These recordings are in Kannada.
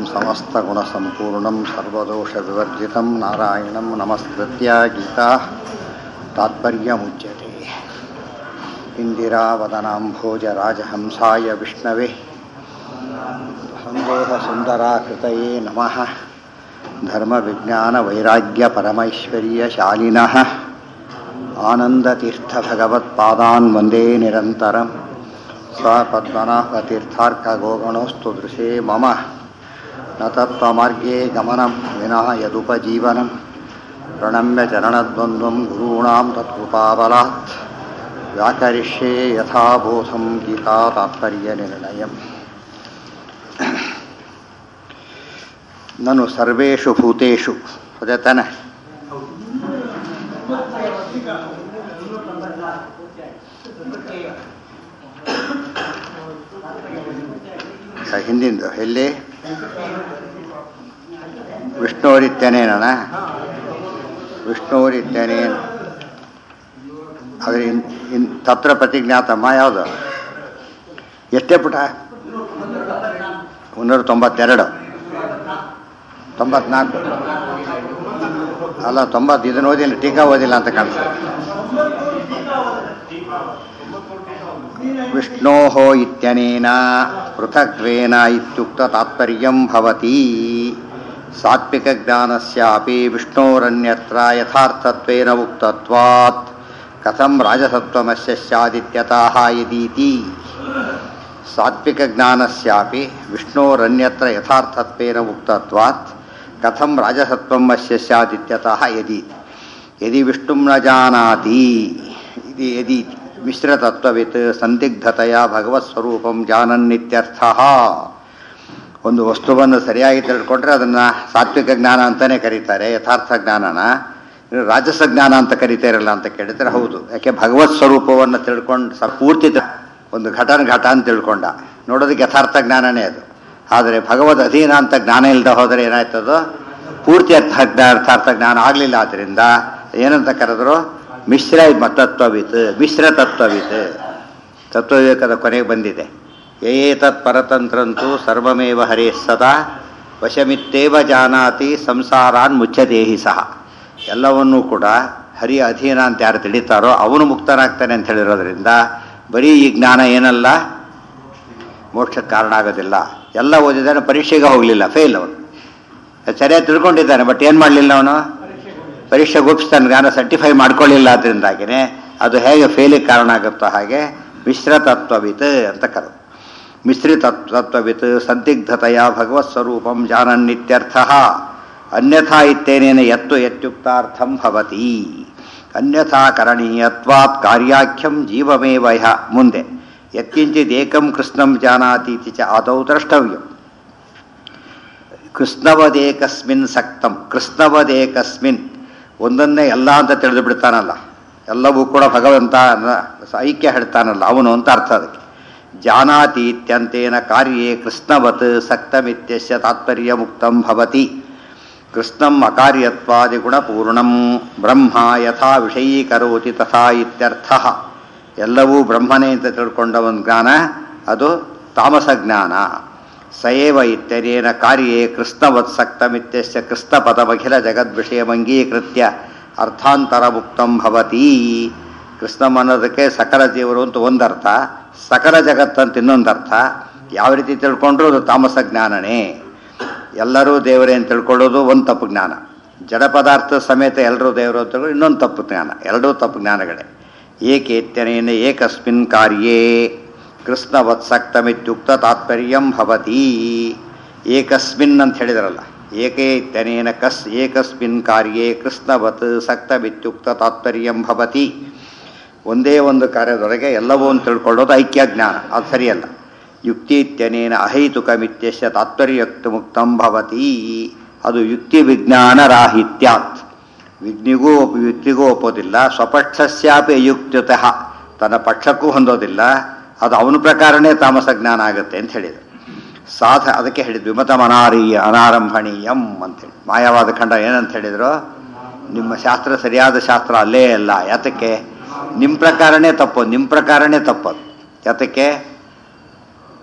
समस्तगुणसम्पूर्णं सर्वदोषविवर्जितं नारायणं नमस्कृत्य गीता तात्पर्यमुच्यते इन्दिरावदनाम्भोजराजहंसाय विष्णवे सन्देहसुन्दराकृतये नमः धर्मविज्ञानवैराग्यपरमैश्वर्यशालिनः आनन्दतीर्थभगवत्पादान् वन्दे निरन्तरं स्वपद्मनाभतीर्थार्कगोगणोऽस्तु दृशे मम न तत्त्वमार्गे गमनं विना यदुपजीवनं प्रणम्य चरणद्वन्द्वं गुरूणां तत्कृपाबलात् व्याकरिष्ये यथाबोधं गीता तात्पर्यनिर्णयम् ननु सर्वेषु भूतेषु ಸದತನ ಹಿಂದಿಂದು ಎಲ್ಲಿ ವಿಷ್ಣುವರಿತ್ಯನೇನಣ್ಣ ವಿಷ್ಣುವರಿತ್ಯನೇನು ಅದ್ರ ಇನ್ ಇನ್ ತತ್ರ ಪ್ರತಿಜ್ಞಾತಮ್ಮ ಯಾವುದು ಎಷ್ಟೇ ಪುಟ ಮುನ್ನೂರ ತೊಂಬತ್ತೆರಡು ತೊಂಬತ್ನಾಲ್ಕು ಅಲ್ಲ ತೊಂಬತ್ತು ಇದನ್ನು ಓದಿಲ್ಲ ಟೀಕಾ ಓದಿಲ್ಲ ಅಂತ ಕಾಣಿಸ್ತದೆ ವಿಷ್ಣೋ ಇತ್ಯನೇನ ಪೃಥಗ್ವೇನ ಇತ್ಯುಕ್ತ ತಾತ್ಪರ್ಯಂ ಭವತಿ ಸಾತ್ವಿಕ ಜ್ಞಾನಸ್ಯಾಪಿ ವಿಷ್ಣೋರನ್ಯತ್ರ ಯಥಾರ್ಥತ್ವೇನ ಉಕ್ತತ್ವಾತ್ ಕಥಂ ರಾಜಸತ್ವಮಸ್ಯ ಸ್ಯಾದಿತ್ಯತಃ ಯದೀತಿ ಸಾತ್ವಿಕ ಜ್ಞಾನಸ್ಯಾಪಿ ವಿಷ್ಣೋರನ್ಯತ್ರ ಯಥಾರ್ಥತ್ವೇನ ಉಕ್ತತ್ವಾತ್ ಕಥಂ ರಾಜಸತ್ವಂ ಅಸ್ಯ ಸ್ಯಾದಿತ್ಯತಃ ಯದಿ ಯದಿ ವಿಷ್ಣುಂ ನ ಜಾನಾತಿ ಇದು ಯದಿ ಮಿಶ್ರತತ್ವವಿತ್ ಸಂದಿಗ್ಧತೆಯ ಭಗವತ್ ಸ್ವರೂಪಂ ಜಾನನ್ನಿತ್ಯರ್ಥ ಒಂದು ವಸ್ತುವನ್ನು ಸರಿಯಾಗಿ ತಿಳ್ಕೊಂಡ್ರೆ ಅದನ್ನು ಸಾತ್ವಿಕ ಜ್ಞಾನ ಅಂತಲೇ ಕರೀತಾರೆ ಯಥಾರ್ಥ ಜ್ಞಾನನ ರಾಜಸ ಜ್ಞಾನ ಅಂತ ಕರಿತಾರಲ್ಲ ಅಂತ ಕೇಳಿದ್ರೆ ಹೌದು ಯಾಕೆ ಭಗವತ್ ಸ್ವರೂಪವನ್ನು ತಿಳ್ಕೊಂಡು ಸ ಪೂರ್ತಿ ಒಂದು ಘಟನ ಘಟ ಅಂತ ತಿಳ್ಕೊಂಡ ನೋಡೋದಕ್ಕೆ ಯಥಾರ್ಥ ಜ್ಞಾನನೇ ಅದು ಆದರೆ ಭಗವದ್ ಅಧೀನ ಅಂತ ಜ್ಞಾನ ಇಲ್ಲದೆ ಹೋದರೆ ಏನಾಯ್ತದು ಪೂರ್ತಿ ಅರ್ಥ ಅರ್ಥಾರ್ಥ ಜ್ಞಾನ ಆಗಲಿಲ್ಲ ಆದ್ದರಿಂದ ಏನಂತ ಕರೆದ್ರು ಮಿಶ್ರ ತತ್ವವಿತ್ ಮಿಶ್ರ ತತ್ವವಿತ್ ತತ್ವವಿವೇಕದ ಕೊನೆಗೆ ಬಂದಿದೆ ಏತತ್ ಪರತಂತ್ರಂತೂ ಸರ್ವಮೇವ ಹರೇ ಸದಾ ವಶಮಿತ್ತೇವ ಜಾನಾತಿ ಸಂಸಾರಾನ್ ಮುಚ್ಚದೇಹಿ ಸಹ ಎಲ್ಲವನ್ನೂ ಕೂಡ ಹರಿ ಅಧೀನ ಅಂತ ಯಾರು ತಿಳಿತಾರೋ ಅವನು ಮುಕ್ತನಾಗ್ತಾನೆ ಅಂತ ಹೇಳಿರೋದ್ರಿಂದ ಬರೀ ಈ ಜ್ಞಾನ ಏನಲ್ಲ ಮೋಕ್ಷಕ್ಕೆ ಕಾರಣ ಆಗೋದಿಲ್ಲ ಎಲ್ಲ ಓದಿದ್ದಾನೆ ಪರೀಕ್ಷೆಗೆ ಹೋಗಲಿಲ್ಲ ಫೇಲ್ ಅವನು ಸರಿಯಾಗಿ ತಿಳ್ಕೊಂಡಿದ್ದಾನೆ ಬಟ್ ಏನು ಮಾಡಲಿಲ್ಲ ಅವನು ಪರೀಕ್ಷೆ ಗುಪ್ಸ್ತಾನೆ ಜ್ಞಾನ ಸರ್ಟಿಫೈ ಮಾಡ್ಕೊಳ್ಳಿಲ್ಲ ಅದರಿಂದಾಗಿನೇ ಅದು ಹೇಗೆ ಫೇಲಿಗೆ ಕಾರಣ ಆಗುತ್ತೋ ಹಾಗೆ ಮಿಶ್ರ ತತ್ವವಿತ್ ಅಂತ ಕರೆದು ಮಿಶ್ರಿ ತತ್ವವಿತ್ ಸಂದಿಗ್ಧತೆಯ ಭಗವತ್ ಸ್ವರೂಪಂ ಜಾನನ್ನಿತ್ಯರ್ಥ ಅನ್ಯಥಾ ಇತ್ತೇನೇನ ಎತ್ತು ಎತ್ಯುಕ್ತಾರ್ಥಂ ಭವತಿ ಅನ್ಯಥಾ ಕರಣೀಯತ್ವಾತ್ ಕಾರ್ಯಾಖ್ಯಂ ಜೀವಮೇವ ಯಹ ಮುಂದೆ ಯತ್ಕಿಂಚಿದೇಕಂ ಕೃಷ್ಣಂ ಜಾನಾತೀತಿ ಚ ಆದೌ ದ್ರಷ್ಟವ್ಯಂ ಕೃಷ್ಣವದೇಕಸ್ಮಿನ್ ಸಕ್ತಂ ಕೃಷ್ಣವದೇಕಸ್ಮಿನ್ ಒಂದನ್ನೇ ಎಲ್ಲ ಅಂತ ತಿಳಿದು ಬಿಡ್ತಾನಲ್ಲ ಎಲ್ಲವೂ ಕೂಡ ಭಗವಂತ ಐಕ್ಯ ಹೇಳ್ತಾನಲ್ಲ ಅವನು ಅಂತ ಅರ್ಥ ಅದಕ್ಕೆ ಜಾನಾತಿ ಇತ್ಯಂತೇನ ಕಾರ್ಯೇ ಕೃಷ್ಣವತ್ ಸಕ್ತಮಿತ್ಯಸ್ಯ ತಾತ್ಪರ್ಯ ಮುಕ್ತಂ ಭವತಿ ಕೃಷ್ಣಂ ಅಕಾರ್ಯತ್ವಾದಿಗುಣಪೂರ್ಣಂ ಬ್ರಹ್ಮ ಯಥಾ ವಿಷಯೀಕರೋತಿ ತಥಾ ಇತ್ಯರ್ಥ ಎಲ್ಲವೂ ಬ್ರಹ್ಮನೇ ಅಂತ ತಿಳ್ಕೊಂಡ ಒಂದು ಜ್ಞಾನ ಅದು ತಾಮಸ ಜ್ಞಾನ ಸಯೇವ ಇತ್ಯನೇನ ಕಾರ್ಯೇ ಕೃಷ್ಣವತ್ ಸಕ್ತಮಿತ್ಯಸ್ಯ ಕೃಷ್ಣ ಪದಮಖಿಲ ಜಗದ್ವಿಷಯಮಂಗೀಕೃತ್ಯ ಅರ್ಥಾಂತರ ಮುಕ್ತಂ ಭವತಿ ಕೃಷ್ಣಂ ಅನ್ನೋದಕ್ಕೆ ಸಕಲ ಜೀವರು ಅಂತ ಒಂದರ್ಥ ಸಕಲ ಜಗತ್ತಂತ ಇನ್ನೊಂದರ್ಥ ಯಾವ ರೀತಿ ತಿಳ್ಕೊಂಡ್ರೂ ಅದು ತಾಮಸ ಜ್ಞಾನನೇ ಎಲ್ಲರೂ ದೇವರೇ ಅಂತ ತಿಳ್ಕೊಳ್ಳೋದು ಒಂದು ತಪ್ಪು ಜ್ಞಾನ ಜಡ ಪದಾರ್ಥ ಸಮೇತ ಎಲ್ಲರೂ ದೇವರು ಅಂತ ಇನ್ನೊಂದು ತಪ್ಪು ಜ್ಞಾನ ಎರಡೂ ತಪ್ಪು ಜ್ಞಾನಗಳೇ ಏಕೇತ್ಯನೇನ ಏಕಸ್ಮಿನ್ ಕಾರ್ಯೇ ಕೃಷ್ಣವತ್ಸಕ್ತಮಿತ್ಯುಕ್ತ ತಾತ್ಪರ್ಯಂ ಭವತಿ ಏಕಸ್ಮಿನ್ ಅಂತ ಹೇಳಿದ್ರಲ್ಲ ಏಕೆ ಇತ್ಯನೇನ ಕಸ್ ಏಕಸ್ಮಿನ್ ಕಾರ್ಯೇ ಕೃಷ್ಣವತ್ ಸಕ್ತಮಿತ್ಯುಕ್ತ ತಾತ್ಪರ್ಯಂ ಭವತಿ ಒಂದೇ ಒಂದು ಕಾರ್ಯದೊಳಗೆ ಎಲ್ಲವೂ ಅಂತ ತಿಳ್ಕೊಳ್ಳೋದು ಐಕ್ಯ ಜ್ಞಾನ ಅದು ಸರಿಯಲ್ಲ ಯುಕ್ತಿ ಇತ್ಯನೇನ ಅಹೈತುಕಮಿತ್ಯಸ್ಯ ತಾತ್ಪರ್ಯಕ್ತ ಮುಕ್ತಂ ಭವತಿ ಅದು ಯುಕ್ತಿ ವಿಜ್ಞಾನ ರಾಹಿತ್ಯಾತ್ ವಿಜ್ಞಿಗೂ ಯುಕ್ತಿಗೂ ಒಪ್ಪೋದಿಲ್ಲ ಸ್ವಪಕ್ಷಸ್ಯಾಪಿ ಅಯುಕ್ತತಃ ತನ್ನ ಪಕ್ಷಕ್ಕೂ ಹೊಂದೋದಿಲ್ಲ ಅದು ಅವನ ಪ್ರಕಾರನೇ ತಾಮಸ ಜ್ಞಾನ ಆಗುತ್ತೆ ಅಂತ ಹೇಳಿದರು ಸಾಧ ಅದಕ್ಕೆ ಹೇಳಿದ್ವಿ ವಿಮತ ಅನಾರೀಯ ಅನಾರಂಭಣೀಯಂ ಅಂತೇಳಿ ಮಾಯವಾದ ಖಂಡ ಏನಂತ ಹೇಳಿದ್ರು ನಿಮ್ಮ ಶಾಸ್ತ್ರ ಸರಿಯಾದ ಶಾಸ್ತ್ರ ಅಲ್ಲೇ ಅಲ್ಲ ಯಾತಕ್ಕೆ ನಿಮ್ಮ ಪ್ರಕಾರನೇ ತಪ್ಪು ನಿಮ್ಮ ಪ್ರಕಾರನೇ ತಪ್ಪದು ಯಾತಕ್ಕೆ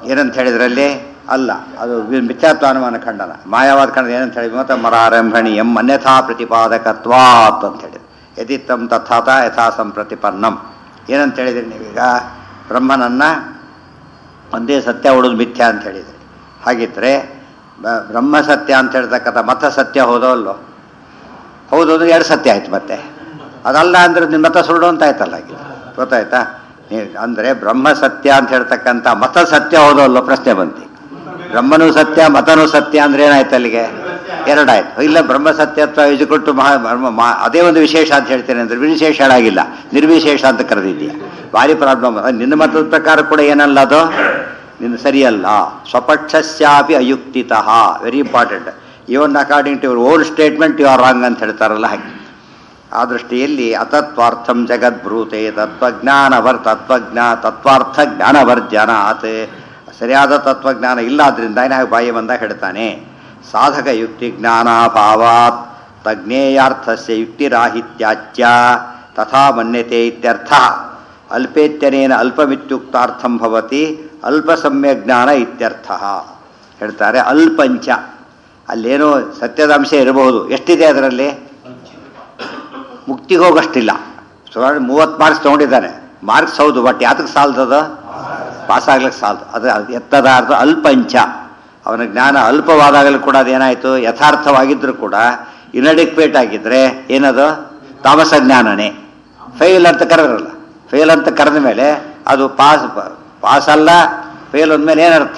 ಏನಂತ ಹೇಳಿದ್ರಲ್ಲಿ ಅಲ್ಲ ಅದು ವಿ- ಮಿಥ್ಯಾತ್ವಾನುಮಾನ ಖಂಡನ ಮಾಯಾವಾದ ಖಂಡನ ಏನಂತ ಹೇಳಿದ್ವಿ ಮತ್ತೆ ಮರಾರಂಭಣೀಯಂ ಅನ್ಯಥಾ ಪ್ರತಿಪಾದಕತ್ವಾತ್ ಅಂತ ಹೇಳಿದ್ರು ಯದಿತ್ತಂ ತಥಾತ ಯಥಾ ಸಂಪ್ರತಿಪನ್ನಂ ಏನಂತ ಹೇಳಿದ್ರಿ ನೀವೀಗ ಬ್ರಹ್ಮನನ್ನ ಒಂದೇ ಸತ್ಯ ಉಳಿದು ಮಿಥ್ಯ ಅಂತ ಹೇಳಿದ್ರಿ ಹಾಗಿದ್ರೆ ಬ- ಬ್ರಹ್ಮ ಸತ್ಯ ಅಂತ ಹೇಳ್ತಕ್ಕಂಥ ಮತ ಸತ್ಯ ಹೋದೋ ಅಲ್ಲೋ ಹೌದು ಅಂದ್ರೆ ಎರಡು ಸತ್ಯ ಆಯ್ತು ಮತ್ತೆ ಅದಲ್ಲ ಅಂದ್ರೆ ನಿಮ್ಮ ಮತ ಸುಳ್ಳು ಅಂತ ಆಯ್ತಲ್ಲ ಹಾಗಿದ್ರೆ ಗೊತ್ತಾಯ್ತಾ ನೀ- ಅಂದ್ರೆ ಬ್ರಹ್ಮ ಸತ್ಯ ಅಂತ ಹೇಳ್ತಕ್ಕಂಥ ಮತ ಸತ್ಯ ಹೌದೋ ಅಲ್ಲೋ ಪ್ರಶ್ನೆ ಬಂತು ಬ್ರಹ್ಮನೂ ಸತ್ಯ ಮತನೂ ಸತ್ಯ ಅಂದ್ರೆ ಏನಾಯ್ತು ಅಲ್ಲಿಗೆ ಎರಡಾಯ್ತು ಇಲ್ಲ ಬ್ರಹ್ಮ ಸತ್ಯತ್ವ ಇಜುಕೊಟ್ಟು ಮಹಾ ಬ್ರಹ್ಮ ಮಹಾ- ಅದೇ ಒಂದು ವಿಶೇಷ ಅಂತ ಹೇಳ್ತೇನೆ ಅಂದ್ರೆ ವಿಶೇಷ ಆಗಿಲ್ಲ ನಿರ್ವಿಶೇಷ ಅಂತ ಕರೆದಿದ್ದೀಯ ಭಾರಿ ಪ್ರಾಬ್ಲಮ್ ನಿನ್ನ ಮತದ ಪ್ರಕಾರ ಕೂಡ ಏನಲ್ಲ ಅದು ನಿನ್ನ ಸರಿಯಲ್ಲ ಸ್ವಪಕ್ಷಸ್ಯಾಪಿ ಅಯುಕ್ತಿತಃ very important even according to your own statement you are wrong ಅಂತ ಹೇಳ್ತಾರಲ್ಲ ಹಾಗೆ ಆ ದೃಷ್ಟಿಯಲ್ಲಿ ಅತತ್ವಾರ್ಥಂ ಜಗದ್ಭ್ರೂತೆ ತತ್ವಜ್ಞಾನವರ್ ತತ್ವಜ್ಞಾ ತತ್ವಾರ್ಥ ಜ್ಞಾನವರ್ಜನಾತ್ ಸರಿಯಾದ ತತ್ವಜ್ಞಾನ ಇಲ್ಲ ಆದ್ರಿಂದ ನಾವು ಬಾಯಿ ಬಂದಾಗ ಹೇಳ್ತಾನೆ ಸಾಧಕ ಯುಕ್ತಿ ಜ್ಞಾನಾಭಾವಾತ್ ತಜ್ಞೇಯಾರ್ಥಸ್ಯ ಯುಕ್ತಿರಾಹಿತ್ಯಾಚ್ಯ ತಥಾ ಮನ್ಯತೆ ಇತ್ಯರ್ಥ ಅಲ್ಪೇತ್ಯನೇನ ಅಲ್ಪಮಿತ್ಯುಕ್ತಾರ್ಥಂ ಭವತಿ ಅಲ್ಪ ಸಮ್ಯಜ್ಞಾನ ಇತ್ಯರ್ಥ ಹೇಳ್ತಾರೆ ಅಲ್ಪಂಚ ಅಲ್ಲೇನೋ ಸತ್ಯದ ಅಂಶ ಇರಬಹುದು ಎಷ್ಟಿದೆ ಅದರಲ್ಲಿ ಮುಕ್ತಿಗೆ ಹೋಗಷ್ಟಿಲ್ಲ ಸುಮಾರು ಮೂವತ್ತು ಮಾರ್ಕ್ಸ್ ತೊಗೊಂಡಿದ್ದಾನೆ ಮಾರ್ಕ್ಸ್ ಹೌದು ಬಟ್ ಯಾತಕ್ಕೆ ಸಾಲ್ತದ ಪಾಸ್ ಆಗ್ಲಿಕ್ಕೆ ಸಾಲದು ಅದು ಅದು ಎತ್ತದ ಅರ್ಥ ಅಲ್ಪಂಚ ಅವನ ಜ್ಞಾನ ಅಲ್ಪವಾದಾಗಲೂ ಕೂಡ ಅದೇನಾಯಿತು ಯಥಾರ್ಥವಾಗಿದ್ದರೂ ಕೂಡ ಇನಡಿಕ್ವೇಟ್ ಆಗಿದ್ರೆ ಏನದು ತಾಮಸ ಜ್ಞಾನನೇ ಫೇಲ್ ಅಂತ ಕರೆದ್ರಲ್ಲ ಫೇಲ್ ಅಂತ ಕರೆದ ಮೇಲೆ ಅದು ಪಾಸ್ ಪಾಸ್ ಅಲ್ಲ ಫೇಲ್ ಅಂದಮೇಲೆ ಏನರ್ಥ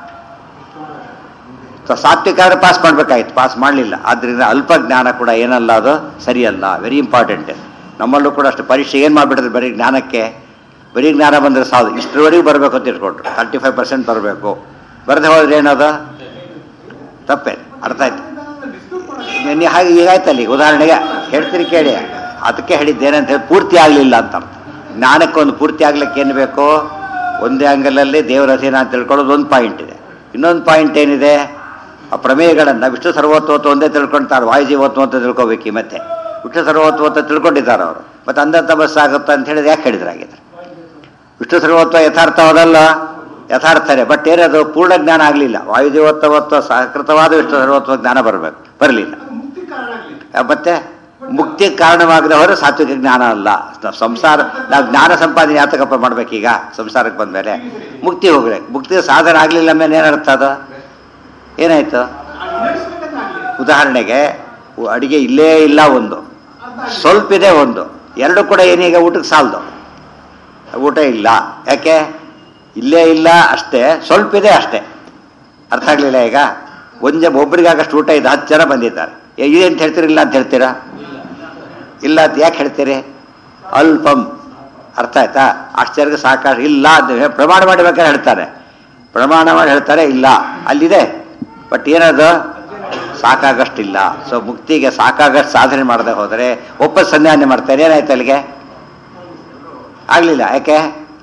ಸ- ಸಾತ್ವಿಕಾದ್ರೆ ಪಾಸ್ ಮಾಡಬೇಕಾಯ್ತು ಪಾಸ್ ಮಾಡಲಿಲ್ಲ ಆದ್ದರಿಂದ ಅಲ್ಪ ಜ್ಞಾನ ಕೂಡ ಏನಲ್ಲ ಅದು ಸರಿಯಲ್ಲ ವೆರಿ ಇಂಪಾರ್ಟೆಂಟ್ ನಮ್ಮಲ್ಲೂ ಕೂಡ ಅಷ್ಟು ಪರೀಕ್ಷೆ ಏನು ಮಾಡಿಬಿಟ್ಟಿದ್ರೆ ಬರೀ ಜ್ಞಾನಕ್ಕೆ ಬರೀ ಜ್ಞಾನ ಬಂದರೆ ಸಾಲು ಇಷ್ಟರವರೆಗೂ ಬರಬೇಕು ಅಂತ ಇಟ್ಕೊಂಡ್ರು ತರ್ಟಿ ಫೈವ್ ಪರ್ಸೆಂಟ್ ಬರಬೇಕು ಬರದೆ ಹೋದ್ರೆ ಏನದು ತಪ್ಪೇ ಅರ್ಥ ಆಯ್ತು ನೀವು ಹಾಗೆ ಈಗಾಯ್ತಲ್ಲಿ ಉದಾಹರಣೆಗೆ ಹೇಳ್ತೀರಿ ಕೇಳಿ ಅದಕ್ಕೆ ಹೇಳಿದ್ದೇನಂತ ಹೇಳಿ ಪೂರ್ತಿ ಆಗಲಿಲ್ಲ ಅಂತ ಅರ್ಥ ಜ್ಞಾನಕ್ಕೆ ಒಂದು ಪೂರ್ತಿ ಆಗ್ಲಿಕ್ಕೆ ಏನು ಬೇಕು ಒಂದೇ ಅಂಗಲಲ್ಲಿ ದೇವರ ಅಧೀನ ಅಂತ ತಿಳ್ಕೊಳ್ಳೋದು ಒಂದು ಪಾಯಿಂಟ್ ಇದೆ ಇನ್ನೊಂದು ಪಾಯಿಂಟ್ ಏನಿದೆ ಆ ಪ್ರಮೇಯಗಳನ್ನು ವಿಷ್ಣು ಸರ್ವೋತ್ವತ್ತು ಒಂದೇ ತಿಳ್ಕೊಳ್ತಾರೆ ವಾಯುಜೀವತ್ವ ಅಂತ ತಿಳ್ಕೊಬೇಕು ಈ ಮತ್ತೆ ವಿಷ್ಣು ಸರ್ವೋತ್ವ ಅಂತ ತಿಳ್ಕೊಂಡಿದ್ದಾರೆ ಅವರು ಮತ್ತೆ ಅಂಧ ತಪಸ್ಸು ಆಗುತ್ತಾ ಅಂತ ಹೇಳಿದ್ರೆ ಯಾಕೆ ಹೇಳಿದ್ರೆ ಹಾಗಿದ್ರೆ ವಿಷ್ಣು ಸರ್ವೋತ್ವ ಯಥಾರ್ಥವಾದಲ್ಲ ಯಥಾರ್ಥನೇ ಬಟ್ ಏನದು ಪೂರ್ಣ ಜ್ಞಾನ ಆಗಲಿಲ್ಲ ವಾಯುದೇವತ್ವತ್ವ ಸಹಕೃತವಾದ ವಿಷ್ಣು ಸರ್ವೋತ್ವ ಜ್ಞಾನ ಬರಬೇಕು ಬರಲಿಲ್ಲ ಮುಕ್ತಿ ಕಾರಣ ಆಗ್ಲಿ ಮತ್ತೆ ಮುಕ್ತಿ ಕಾರಣವಾಗದೆ ಹೊರ ಸಾತ್ವಿಕ ಜ್ಞಾನ ಅಲ್ಲ ಸ- ಸಂಸಾರ ನಾವು ಜ್ಞಾನ ಸಂಪಾದನೆ ಯಾತಕಪ್ಪ ಮಾಡ್ಬೇಕೀಗ ಸಂಸಾರಕ್ಕೆ ಬಂದ್ಮೇಲೆ ಮುಕ್ತಿ ಹೋಗ್ಬೇಕು ಮುಕ್ತಿ ಸಾಧನ ಆಗಲಿಲ್ಲ ಮೇಲೆ ಏನರ್ಥ ಅದು ಏನಾಯ್ತು ನಡೆಸ್ಬೇಕಂತ ಆಗ್ಲಿ ಉದಾಹರಣೆಗೆ ಉ- ಅಡಿಗೆ ಇಲ್ಲೇ ಇಲ್ಲ ಒಂದು ಸ್ವಲ್ಪ ಇದೆ ಒಂದು ಎರಡು ಕೂಡ ಏನೀಗ ಊಟಕ್ಕೆ ಸಾಲದು ಊಟ ಇಲ್ಲ ಯಾಕೆ ಇಲ್ಲೇ ಇಲ್ಲ ಅಷ್ಟೇ ಸ್ವಲ್ಪ ಇದೆ ಅಷ್ಟೇ ಅರ್ಥ ಆಗಲಿಲ್ಲ ಈಗ ಒಂದೇ ಒಬ್ಬರಿಗಾಗಷ್ಟು ಊಟ ಇದೆ ಹತ್ತು ಜನ ಬಂದಿದ್ದಾರೆ ಏ, ಇದೆ ಅಂತ ಹೇಳ್ತೀರಾ ಇಲ್ಲ ಅಂತ ಹೇಳ್ತೀರಾ ಇಲ್ಲ ಅಂತ ಯಾಕೆ ಹೇಳ್ತೀರಿ ಅಲ್ಪಂ ಅರ್ಥ ಆಯ್ತಾ ಅಷ್ಟು ಜನಕ್ಕೆ ಸಾಕಾಷ್ಟು ಇಲ್ಲ ಅಂತ ಹೇಳಿ ಪ್ರಮಾಣ ಮಾಡಬೇಕಾದ್ರೆ ಹೇಳ್ತಾರೆ ಪ್ರಮಾಣ ಮಾಡಿ ಹೇಳ್ತಾರೆ ಇಲ್ಲ ಅಲ್ಲಿದೆ ಬಟ್ ಏನದು ಸಾಕಾಗಷ್ಟಿಲ್ಲ ಸೊ ಮುಕ್ತಿಗೆ ಸಾಕಾಗಷ್ಟು ಸಾಧನೆ ಮಾಡದೆ ಹೋದರೆ ಒಪ್ಪತ್ತು ಸಂಧಾನ ಮಾಡ್ತಾರೆ ಏನಾಯ್ತು ಅಲ್ಲಿಗೆ ಆಗಲಿಲ್ಲ ಯಾಕೆ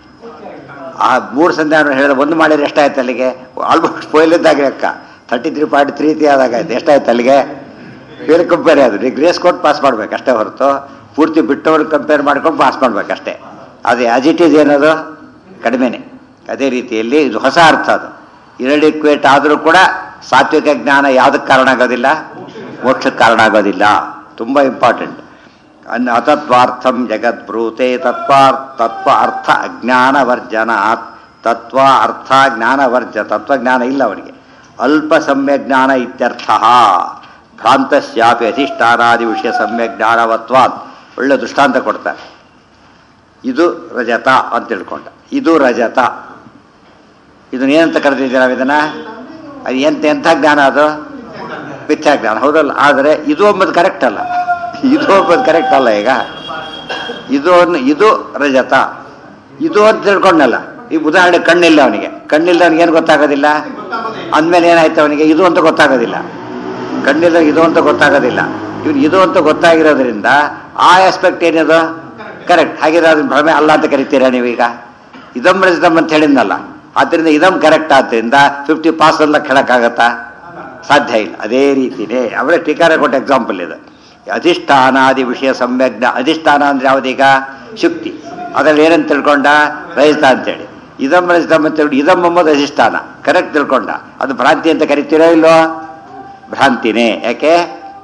ಆ ಮೂರು ಸಂಧಾನ ಹೇಳಿದ್ರೆ ಒಂದು ಮಾಡಿದ್ರೆ ಎಷ್ಟಾಯ್ತು ಅಲ್ಲಿಗೆ ಆಲ್ಮೋಸ್ಟ್ ಫೋಯ್ಲಿದ್ದಾಗ ಲೆಕ್ಕ thirty three point three three ಆದಾಗ ಆಯ್ತು ಎಷ್ಟಾಯ್ತು ಅಲ್ಲಿಗೆ ಬೇರೆ ಕಂಪೇರ್ ಅದು ನೀವು ಗ್ರೇಸ್ ಕೊಟ್ಟು ಪಾಸ್ ಮಾಡ್ಬೇಕು ಅಷ್ಟೇ ಹೊರತು ಪೂರ್ತಿ ಬಿಟ್ಟವ್ರಿಗೆ ಕಂಪೇರ್ ಮಾಡ್ಕೊಂಡು ಪಾಸ್ ಮಾಡ್ಬೇಕಷ್ಟೇ ಅದು ಆಸ್ ಇಟ್ ಈಸ್ ಏನದು ಕಡಿಮೆನೆ ಅದೇ ರೀತಿಯಲ್ಲಿ ಇದು ಹೊಸ ಅರ್ಥ ಅದು ಇರಡಿಕ್ವೇಟ್ ಆದರೂ ಕೂಡ ಸಾತ್ವಿಕ ಜ್ಞಾನ ಯಾವುದಕ್ಕೆ ಕಾರಣ ಆಗೋದಿಲ್ಲ ಮೋಕ್ಷಕ್ಕೆ ಕಾರಣ ಆಗೋದಿಲ್ಲ ತುಂಬ ಇಂಪಾರ್ಟೆಂಟ್ ಅನ್ ಅತತ್ವಾರ್ಥಂ ಜಗದ್ಭ್ರೂತೆ ತತ್ವಾರ್ ತತ್ವ ಅರ್ಥ ಅಜ್ಞಾನವರ್ಜನಾತ್ ತತ್ವ ಅರ್ಥ ಜ್ಞಾನವರ್ಜ ತತ್ವಜ್ಞಾನ ಇಲ್ಲ ಅವನಿಗೆ ಅಲ್ಪ ಸಮ್ಯಜ್ಞಾನ ಇತ್ಯರ್ಥ ಭ್ರಾಂತಸ್ಯಾಪಿ ಅಧಿಷ್ಠಾನಾದಿ ವಿಷಯ ಸಮ್ಯಜ್ಞಾನವತ್ವಾತ್ ಒಳ್ಳೆ ದೃಷ್ಟಾಂತ ಕೊಡ್ತಾರೆ ಇದು ರಜತ ಅಂತ ತಿಳ್ಕೊಂಡ ಇದು ರಜತ ಇದನ್ನ ಏನಂತ ಕರೆದಿದ್ದೀವಿ ನಾವು ಇದನ್ನ ಅದು ಎಂತ ಎಂಥ ಜ್ಞಾನ ಅದು ಮಿಥ್ಯಾ ಜ್ಞಾನ ಹೌದಲ್ಲ ಆದರೆ ಇದು ಒಬ್ಬದು ಕರೆಕ್ಟ್ ಅಲ್ಲ ಇದು ಒಬ್ಬದು ಕರೆಕ್ಟ್ ಅಲ್ಲ ಈಗ ಇದು ಅನ್ನು- ಇದು ರಜತ ಇದು ಅಂತ ತಿಳ್ಕೊಂಡಲ್ಲ ಈ ಉದಾಹರಣೆ ಕಣ್ಣಿಲ್ಲ ಅವನಿಗೆ ಕಣ್ಣಿಲ್ಲ ಅವನಿಗೆ ಏನು ಗೊತ್ತಾಗೋದಿಲ್ಲ ಅಂದಮೇಲೆ ಏನಾಯ್ತು ಅವನಿಗೆ ಇದು ಅಂತ ಗೊತ್ತಾಗೋದಿಲ್ಲ ಕಣ್ಣಿಲ್ಲ ಇದು ಅಂತ ಗೊತ್ತಾಗೋದಿಲ್ಲ ಇವನು ಇದು ಅಂತ ಗೊತ್ತಾಗಿರೋದ್ರಿಂದ ಆ ಆಸ್ಪೆಕ್ಟ್ ಏನಿದು ಕರೆಕ್ಟ್ ಹಾಗಿದ್ರೆ ಅದನ್ನ ಭ್ರಮೆ ಅಲ್ಲ ಅಂತ ಕರಿತೀರಾ ನೀವೀಗ ಇದಮ್ ರಜತಮ್ ಅಂತ ಹೇಳಿದ್ನಲ್ಲ ಆದ್ದರಿಂದ ಇದಮ್ ಕರೆಕ್ಟ್ ಆದ್ದರಿಂದ ಫಿಫ್ಟಿ ಪಾಸ್ ಎಲ್ಲ ಕೇಳಕ್ಕಾಗತ್ತಾ ಸಾಧ್ಯ ಇಲ್ಲ ಅದೇ ರೀತಿನೇ ಅವರೇ ಟೀಕಾರ ಕೊಟ್ಟ ಎಕ್ಸಾಂಪಲ್ ಇದು ಅಧಿಷ್ಠಾನಾದಿ ವಿಷಯ ಸಮ್ಯಜ್ಞ ಅಧಿಷ್ಠಾನ ಅಂದ್ರೆ ಯಾವುದೀಗ ಶುಕ್ತಿ ಅದರಲ್ಲಿ ಏನಂತ ತಿಳ್ಕೊಂಡ ರಹಿತ ಅಂತೇಳಿ ಇದಮ್ಮ ಇದಮ್ಮ ಅಂತ ಹೇಳಿ ಇದಮ್ಮ ಎಂಬುದು ಅಧಿಷ್ಠಾನ ಕರೆಕ್ಟ್ ತಿಳ್ಕೊಂಡ ಅದು ಭ್ರಾಂತಿ ಅಂತ ಕರಿತೀರೋ ಇಲ್ವೋ ಭ್ರಾಂತಿನೇ ಯಾಕೆ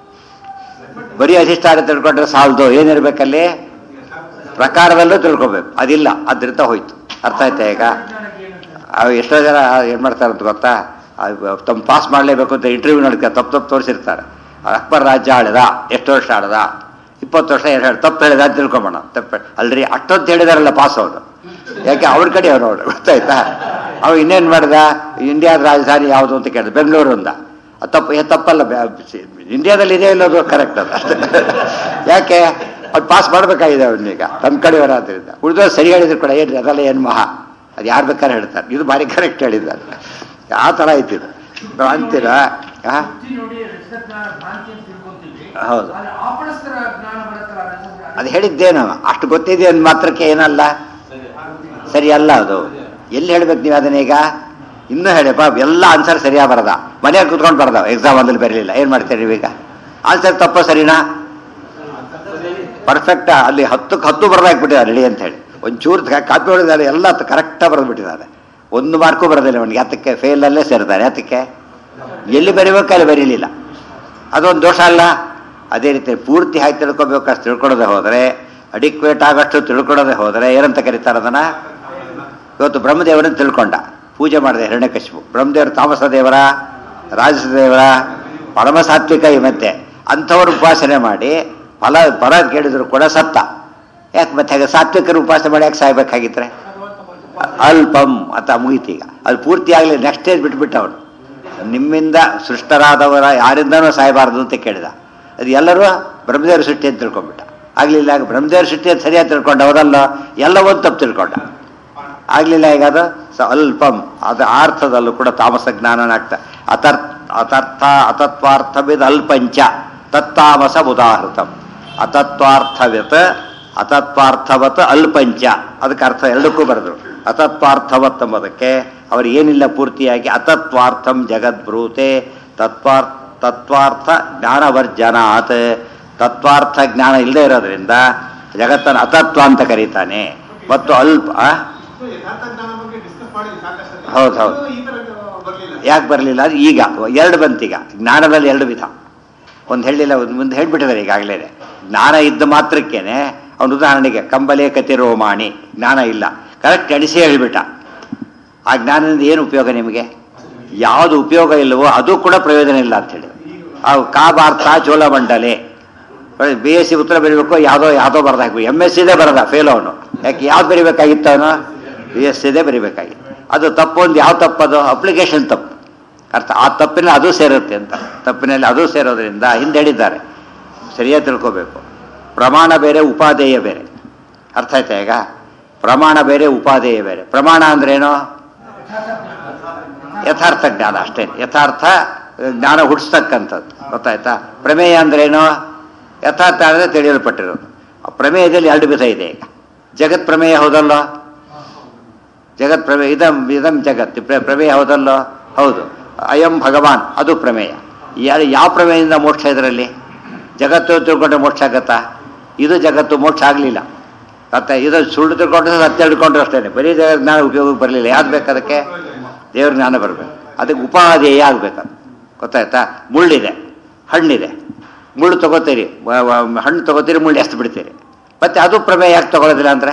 ಬರೀ ಅಧಿಷ್ಠಾನ ತಿಳ್ಕೊಂಡ್ರೆ ಸಾಲದು ಏನಿರ್ಬೇಕಲ್ಲಿ ಪ್ರಕಾರದಲ್ಲೂ ತಿಳ್ಕೊಬೇಕು ಅದಿಲ್ಲ ಅದರಿಂದ ಹೋಯ್ತು ಅರ್ಥ ಆಯ್ತಾ ಈಗ ಅವು ಎಷ್ಟೋ ಜನ ಏನು ಮಾಡ್ತಾರೆ ಅಂತ ಗೊತ್ತಾ ತಮ್ಮ ಪಾಸ್ ಮಾಡಲೇಬೇಕು ಅಂತ ಇಂಟರ್ವ್ಯೂ ನೋಡ್ತಾರೆ ತಪ್ಪು ತಪ್ಪು ತೋರಿಸಿರ್ತಾರೆ ಅಕ್ಬರ್ ರಾಜ್ಯ ಆಳಿದ ಎಷ್ಟು ವರ್ಷ ಆಳ್ದ ಇಪ್ಪತ್ತು ವರ್ಷ ಏನು ಹೇಳಿ ತಪ್ಪು ಹೇಳಿದ ಅಂತ ತಿಳ್ಕೊಂಬೋಣ ತಪ್ಪು ಅಲ್ರಿ ಅಷ್ಟೊಂದು ಹೇಳಿದಾರಲ್ಲ ಪಾಸ್ ಅವನು ಯಾಕೆ ಅವ್ರ ಕಡೆ ಅವ್ರು ನೋಡಿ ಗೊತ್ತಾಯ್ತಾ ಅವ ಇನ್ನೇನು ಮಾಡ್ದ ಇಂಡಿಯಾದ ರಾಜಧಾನಿ ಯಾವುದು ಅಂತ ಕೇಳಿದ ಬೆಂಗಳೂರು ಅಂದ ಅದು ತಪ್ಪು ಏ ತಪ್ಪಲ್ಲ ಬ್ಯಾ- ಇಂಡಿಯಾದಲ್ಲಿ ಇದೆ ಇಲ್ಲೋದು ಕರೆಕ್ಟ್ ಅದು ಅಷ್ಟೇ ಯಾಕೆ ಅವ್ರು ಪಾಸ್ ಮಾಡಬೇಕಾಗಿದೆ ಅವನೀಗ ನಮ್ಮ ಕಡೆಯವರಾದ್ರಿಂದ ಉಳಿದವ್ರು ಸರಿ ಹೇಳಿದ್ರು ಕೂಡ ಏನು ಅದೆಲ್ಲ ಏನು ಮಹಾ ಅದು ಯಾರು ಬೇಕಾದ್ರೆ ಹೇಳ್ತಾರೆ ಇದು ಭಾರಿ ಕರೆಕ್ಟ್ ಹೇಳಿದ್ದಾರೆ ಆ ಥರ ಐತಿ ಇದು ಅಂತೀರ ಆ? ಬುದ್ಧಿ ನೋಡಿ ರಜತಜ್ಞಾನ ಭ್ರಾಂತಿ ಅಂತ ತಿಳ್ಕೊಂತೀವಿ ಹೌದು. ಆದ್ರೆ ಆಪಣಸ್ಥರ ಜ್ಞಾನ ಬರುತ್ತಲ್ಲ ರಜತ- ಅದು ಹೇಳಿದ್ದೇನು ಅಷ್ಟು ಗೊತ್ತಿದೆ ಅಂದ ಮಾತ್ರಕ್ಕೆ ಏನಲ್ಲ ಸರಿ ಅಲ್ಲ ಅದು ಎಲ್ಲಿ ಹೇಳ್ಬೇಕು ನೀವು ಅದನ್ನೀಗ ಇನ್ನೂ ಹೇಳಿಪ್ಪ ಎಲ್ಲ ಆನ್ಸರ್ ಸರಿಯಾಗಿ ಬರದ ಮನೆಯಲ್ಲಿ ಕುತ್ಕೊಂಡು ಬರ್ದಾವ ಎಕ್ಸಾಮ್ ಅಲ್ಲಿ ಬರಲಿಲ್ಲ ಏನು ಮಾಡ್ತೀರಿ ನೀವೀಗ ಆನ್ಸರ್ ತಪ್ಪ ಸರಿನಾ ಪರ್ಫೆಕ್ಟ್ ಅಲ್ಲಿ ಹತ್ತಕ್ಕೆ ಹತ್ತು ಬರ್ದಾಕ್ಬಿಟ್ಟಿದ್ದಾರೆ ರೆಡಿ ಅಂತ ಹೇಳಿ ಒಂಚೂರು ಕ- ಕಾಪಿ ಹೊಡೆದಾರೆ ಎಲ್ಲ ಕರೆಕ್ಟಾಗಿ ಬರೆದ್ಬಿಟ್ಟಿದ್ದಾರೆ ಒಂದು ಮಾರ್ಕು ಬರೋದಿಲ್ಲ ಅವನಿಗೆ ಅದಕ್ಕೆ ಫೇಲಲ್ಲೇ ಸೇರ್ತಾರೆ ಅದಕ್ಕೆ ಎಲ್ಲಿ ಬರೀಬೇಕು ಅಲ್ಲಿ ಬರೀಲಿಲ್ಲ ಅದೊಂದು ದೋಷ ಅಲ್ಲ ಅದೇ ರೀತಿ ಪೂರ್ತಿ ಹಾಕಿ ತಿಳ್ಕೊಬೇಕು ಅಷ್ಟು ತಿಳ್ಕೊಳದೆ ಹೋದರೆ ಅಡಿಕ್ವೇಟ್ ಆಗಷ್ಟು ತಿಳ್ಕೊಳದೆ ಹೋದರೆ ಏನಂತ ಕರೀತಾರೆ ಅದನ್ನ ಇವತ್ತು ಬ್ರಹ್ಮದೇವರನ್ನು ತಿಳ್ಕೊಂಡ ಪೂಜೆ ಮಾಡಿದೆ ಹಿರಣ್ಯಕಶಿಪು ಬ್ರಹ್ಮದೇವರು ತಾಮಸ ದೇವರ ರಾಜಸ ದೇವರ ಪರಮ ಸಾತ್ವಿಕ ಈ ಮಧ್ಯೆ ಅಂಥವ್ರು ಉಪಾಸನೆ ಮಾಡಿ ಫಲ ಫಲ ಕೇಳಿದ್ರು ಕೂಡ ಸತ್ತ ಯಾಕೆ ಮತ್ತೆ ಹಾಗೆ ಸಾತ್ವಿಕರು ಉಪಾಸನೆ ಮಾಡಿ ಯಾಕೆ ಸಾಯ್ಬೇಕಾಗಿದ್ರೆ ಅಲ್ಪಂ ಅಂತ ಮುಗೀತೀಗ ಅದು ಪೂರ್ತಿ ಆಗಲಿ ನೆಕ್ಸ್ಟ್ ಸ್ಟೇಜ್ ಬಿಟ್ಬಿಟ್ಟ ಅವನು ನಿಮ್ಮಿಂದ ಸೃಷ್ಟರಾದವರ ಯಾರಿಂದನೂ ಸಾಯಬಾರದು ಅಂತ ಕೇಳಿದ ಅದು ಎಲ್ಲರೂ ಬ್ರಹ್ಮದೇವ್ರ ಸೃಷ್ಟಿ ಅಂತ ತಿಳ್ಕೊಂಡ್ಬಿಟ್ಟ ಆಗ್ಲಿಲ್ಲ ಆಗ ಬ್ರಹ್ಮದೇವ್ರ ಸೃಷ್ಟಿ ಅಂತ ಸರಿಯಾಗಿ ತಿಳ್ಕೊಂಡ ಅವರಲ್ಲ ಎಲ್ಲ ಒಂದು ತಪ್ಪು ತಿಳ್ಕೊಂಡ ಆಗ್ಲಿಲ್ಲ ಈಗ ಅದು ಸ ಅಲ್ಪಂ ಅದು ಅರ್ಥದಲ್ಲೂ ಕೂಡ ತಾಮಸ ಜ್ಞಾನನಾಗ್ತ ಅಥರ್ ಅಥರ್ಥ ಅತತ್ವಾರ್ಥವಿದ್ ಅಲ್ಪಂಚ ತತ್ತಾಮಸ ಉದಾಹೃತಂ ಅತತ್ವಾರ್ಥವಿತ್ ಅತತ್ವಾರ್ಥವತ್ ಅಲ್ಪಂಚ ಅದಕ್ಕೆ ಅರ್ಥ ಎರಡಕ್ಕೂ ಬರೆದ್ರು ಅತತ್ವಾರ್ಥವತ್ ಎಂಬುದಕ್ಕೆ ಅವರು ಏನಿಲ್ಲ ಪೂರ್ತಿಯಾಗಿ ಅತತ್ವಾರ್ಥಂ ಜಗದ್ಬ್ರೂತೆ ತತ್ವಾರ್ಥ ತತ್ವಾರ್ಥ ಜ್ಞಾನವರ್ಜನಾತ್ ತತ್ವಾರ್ಥ ಜ್ಞಾನ ಇಲ್ಲದೆ ಇರೋದ್ರಿಂದ ಜಗತ್ತನ್ನು ಅತತ್ವ ಅಂತ ಕರೀತಾನೆ ಮತ್ತು ಅಲ್ಪ ಆ? ಇದು ಯಥಾರ್ಥ ಜ್ಞಾನ ಬಗ್ಗೆ ಡಿಸ್ಕಸ್ ಮಾಡಿದ್ವಿ ಸಾಕಷ್ಟು ಸತಿ. ಹೌದು, ಹೌದು. ಅದು ಈ ತರ ಬರಲಿಲ್ಲ ಯಾಕೆ ಬರಲಿಲ್ಲ ಅದು ಈಗ ಎರಡು ಬಂತೀಗ ಜ್ಞಾನದಲ್ಲಿ ಎರಡು ವಿಧ ಒಂದು ಹೇಳಿಲ್ಲ ಒಂದು ಮುಂದೆ ಹೇಳ್ಬಿಟ್ಟಿದ್ದಾರೆ ಈಗಾಗಲೇ ಜ್ಞಾನ ಇದ್ದ ಮಾತ್ರಕ್ಕೇನೆ ಅವನು ಉದಾಹರಣೆಗೆ ಕಂಬಲೆ ಕತಿ ರೋಮಾಣಿ ಜ್ಞಾನ ಇಲ್ಲ ಕರೆಕ್ಟ್ ಎಣಿಸಿ ಹೇಳಿಬಿಟ್ಟ ಆ ಜ್ಞಾನದಿಂದ ಏನು ಉಪಯೋಗ ನಿಮಗೆ ಯಾವುದು ಉಪಯೋಗ ಇಲ್ಲವೋ ಅದು ಕೂಡ ಪ್ರಯೋಜನ ಇಲ್ಲ ಅಂತೇಳಿ ಆ ಕಾಬಾರ್ಥ ಚೋಳಮಂಡಲೆ ಬಿ ಎಸ್ ಸಿ ಉತ್ತರ ಬರೀಬೇಕು ಯಾವುದೋ ಯಾವುದೋ ಬರ್ದ ಹಾಕ್ಬೇಕು ಎಮ್ ಎಸ್ ಸಿದೇ ಬರದ ಫೇಲ್ ಅವನು ಯಾಕೆ ಯಾವ್ದು ಬರಿಬೇಕಾಗಿತ್ತು ಅವನು ಬಿ ಎಸ್ ಸಿದೇ ಬರಿಬೇಕಾಗಿತ್ತು ಅದು ತಪ್ಪು ಒಂದು ಯಾವ ತಪ್ಪದು ಅಪ್ಲಿಕೇಶನ್ ತಪ್ಪು ಅರ್ಥ ಆ ತಪ್ಪಿನ ಅದು ಸೇರುತ್ತೆ ಅಂತ ತಪ್ಪಿನಲ್ಲಿ ಅದು ಸೇರೋದ್ರಿಂದ ಹಿಂದೆ ಹೇಳಿದ್ದಾರೆ ಸರಿಯಾಗಿ ತಿಳ್ಕೋಬೇಕು ಪ್ರಮಾಣ ಬೇರೆ ಉಪಾದೇಯ ಬೇರೆ ಅರ್ಥ ಆಯ್ತಾ ಈಗ ಪ್ರಮಾಣ ಬೇರೆ ಉಪಾದೇಯ ಬೇರೆ ಪ್ರಮಾಣ ಅಂದ್ರೇನು ಯಥಾರ್ಥ ಜ್ಞಾನ ಅಷ್ಟೇ ಯಥಾರ್ಥ ಜ್ಞಾನ ಹುಟ್ಟಿಸ್ತಕ್ಕಂಥದ್ದು ಗೊತ್ತಾಯ್ತಾ ಪ್ರಮೇಯ ಅಂದ್ರೇನು ಯಥಾರ್ಥ ಅಂದರೆ ತಿಳಿಯಲ್ಪಟ್ಟಿರೋದು ಆ ಪ್ರಮೇಯದಲ್ಲಿ ಎರಡು ವಿಧ ಇದೆ ಈಗ ಜಗತ್ ಪ್ರಮೇಯ ಹೌದಲ್ಲೋ ಜಗತ್ ಪ್ರಮೇಯ ಇದಂ ಇದಂ ಜಗತ್ ಪ್ರ- ಪ್ರಮೇಯ ಹೌದಲ್ಲೋ ಹೌದು ಅಯಂ ಭಗವಾನ್ ಅದು ಪ್ರಮೇಯ ಯಾ- ಯಾವ ಪ್ರಮೇಯದಿಂದ ಮೋಕ್ಷ ಇದರಲ್ಲಿ ಜಗತ್ತು ತಿಳ್ಕೊಂಡ್ರೆ ಮೋಕ್ಷ ಆಗತ್ತಾ ಇದು ಜಗತ್ತು ಮೋಕ್ಷ ಆಗಲಿಲ್ಲ ಮತ್ತೆ ಇದು ಸುಳ್ಳು ತಿಳ್ಕೊಂಡ್ರೆ ಸತ್ಯ ತಿಳ್ಕೊಂಡ್ರೆ ಅಷ್ಟೇ ಬರೀ ಜಗತ್ ಜ್ಞಾನ ಉಪಯೋಗಕ್ಕೆ ಬರಲಿಲ್ಲ ಯಾವ್ದು ಬೇಕು ಅದಕ್ಕೆ ದೇವ್ರ ಜ್ಞಾನ ಬರಬೇಕು ಅದಕ್ಕೆ ಉಪಾದೇಯ ಆಗ್ಬೇಕದು ಗೊತ್ತಾಯ್ತಾ ಮುಳ್ಳಿದೆ ಹಣ್ಣಿದೆ ಮುಳ್ಳು ತಗೋತೀರಿ ವ- ವ- ಹಣ್ಣು ತಗೋತೀರಿ ಮುಳ್ಳು ಎಸ್ತು ಬಿಡ್ತೀರಿ ಮತ್ತೆ ಅದು ಪ್ರಮೇಯ ಯಾಕೆ ತಗೊಳ್ಳೋದಿಲ್ಲ ಅಂದರೆ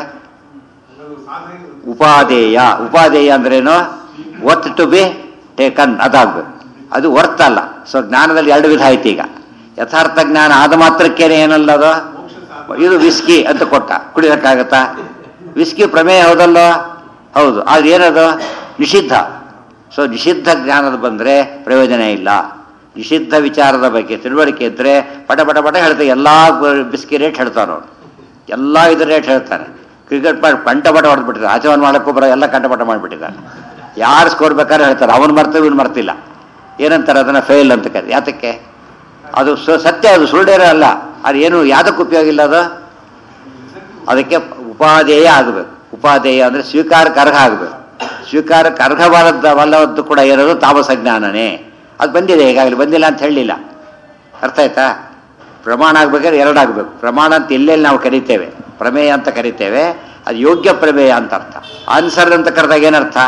ಉಪಾದೇಯ ಉಪಾದೇಯ ಅಂದ್ರೇನು ವರ್ತ್ ಟು ಬಿ ಟೇಕನ್ ಅದಾಗಬೇಕು ಅದು ವರ್ತ್ ಅಲ್ಲ ಸೊ ಜ್ಞಾನದಲ್ಲಿ ಎರಡು ವಿಧ ಆಯ್ತು ಈಗ ಯಥಾರ್ಥ ಜ್ಞಾನ ಆದ ಮಾತ್ರಕ್ಕೇನೆ ಏನಲ್ಲ ಅದು ಇದು ವಿಸ್ಕಿ ಅಂತ ಕೊಟ್ಟ ಕುಡಿಯೋಕ್ಕಾಗತ್ತಾ ವಿಸ್ಕಿ ಪ್ರಮೇಯ ಹೌದಲ್ಲೋ ಹೌದು ಆದ್ರೆ ಏನದು ನಿಷಿದ್ಧ ಸೊ ನಿಷಿದ್ಧ ಜ್ಞಾನದ ಬಂದರೆ ಪ್ರಯೋಜನ ಇಲ್ಲ ನಿಷಿದ್ಧ ವಿಚಾರದ ಬಗ್ಗೆ ತಿಳುವಳಿಕೆ ಇದ್ದರೆ ಪಟ ಪಟ ಪಟ ಹೇಳ್ತಾರೆ ಎಲ್ಲ ಬಿಸ್ಕಿ ರೇಟ್ ಹೇಳ್ತಾನೆ ಅವನು ಎಲ್ಲ ಇದ್ರ ರೇಟ್ ಹೇಳ್ತಾನೆ ಕ್ರಿಕೆಟ್ ಮಾಡಿ ಕಂಠಪಟ ಹೊಡೆದ್ಬಿಟ್ಟಿದ್ದಾರೆ ಆಚರಣೆ ಮಾಡೋಕ್ಕೂ ಬರೋ ಎಲ್ಲ ಕಂಠಪಟ ಮಾಡಿಬಿಟ್ಟಿದ್ದಾನೆ ಯಾರು ಸ್ಕೋರ್ ಬೇಕಾದ್ರೆ ಹೇಳ್ತಾರೆ ಅವನು ಮರ್ತ ಇವನು ಮರ್ತಿಲ್ಲ ಏನಂತಾರೆ ಅದನ್ನು ಫೇಲ್ ಅಂತ ಕರೆ ಯಾತಕ್ಕೆ ಅದು ಸ- ಸತ್ಯ ಅದು ಸುಳ್ಳೇರೋ ಅಲ್ಲ ಅದು ಏನು ಯಾವ್ದಕ್ಕೆ ಉಪಯೋಗ ಇಲ್ಲ ಅದು ಅದಕ್ಕೆ ಉಪಾದೇಯ ಆಗಬೇಕು ಉಪಾದೇಯ ಅಂದರೆ ಸ್ವೀಕಾರಕ್ಕೆ ಅರ್ಹ ಆಗಬೇಕು ಸ್ವೀಕಾರಕ್ಕೆ ಅರ್ಹವಾದದ್ದವಲ್ಲದ್ದು ಕೂಡ ಇರೋದು ತಾಮಸ ಜ್ಞಾನನೇ ಅದು ಬಂದಿದೆ ಈಗಾಗಲೇ ಬಂದಿಲ್ಲ ಅಂತ ಹೇಳಲಿಲ್ಲ ಅರ್ಥ ಆಯ್ತಾ ಪ್ರಮಾಣ ಆಗ್ಬೇಕಾದ್ರೆ ಎರಡಾಗಬೇಕು ಪ್ರಮಾಣ ಅಂತ ಎಲ್ಲೆಲ್ಲಿ ನಾವು ಕರಿತೇವೆ ಪ್ರಮೇಯ ಅಂತ ಕರಿತೇವೆ ಅದು ಯೋಗ್ಯ ಪ್ರಮೇಯ ಅಂತ ಅರ್ಥ ಆನ್ಸರ್ ಅಂತ ಕರೆದಾಗ ಏನರ್ಥ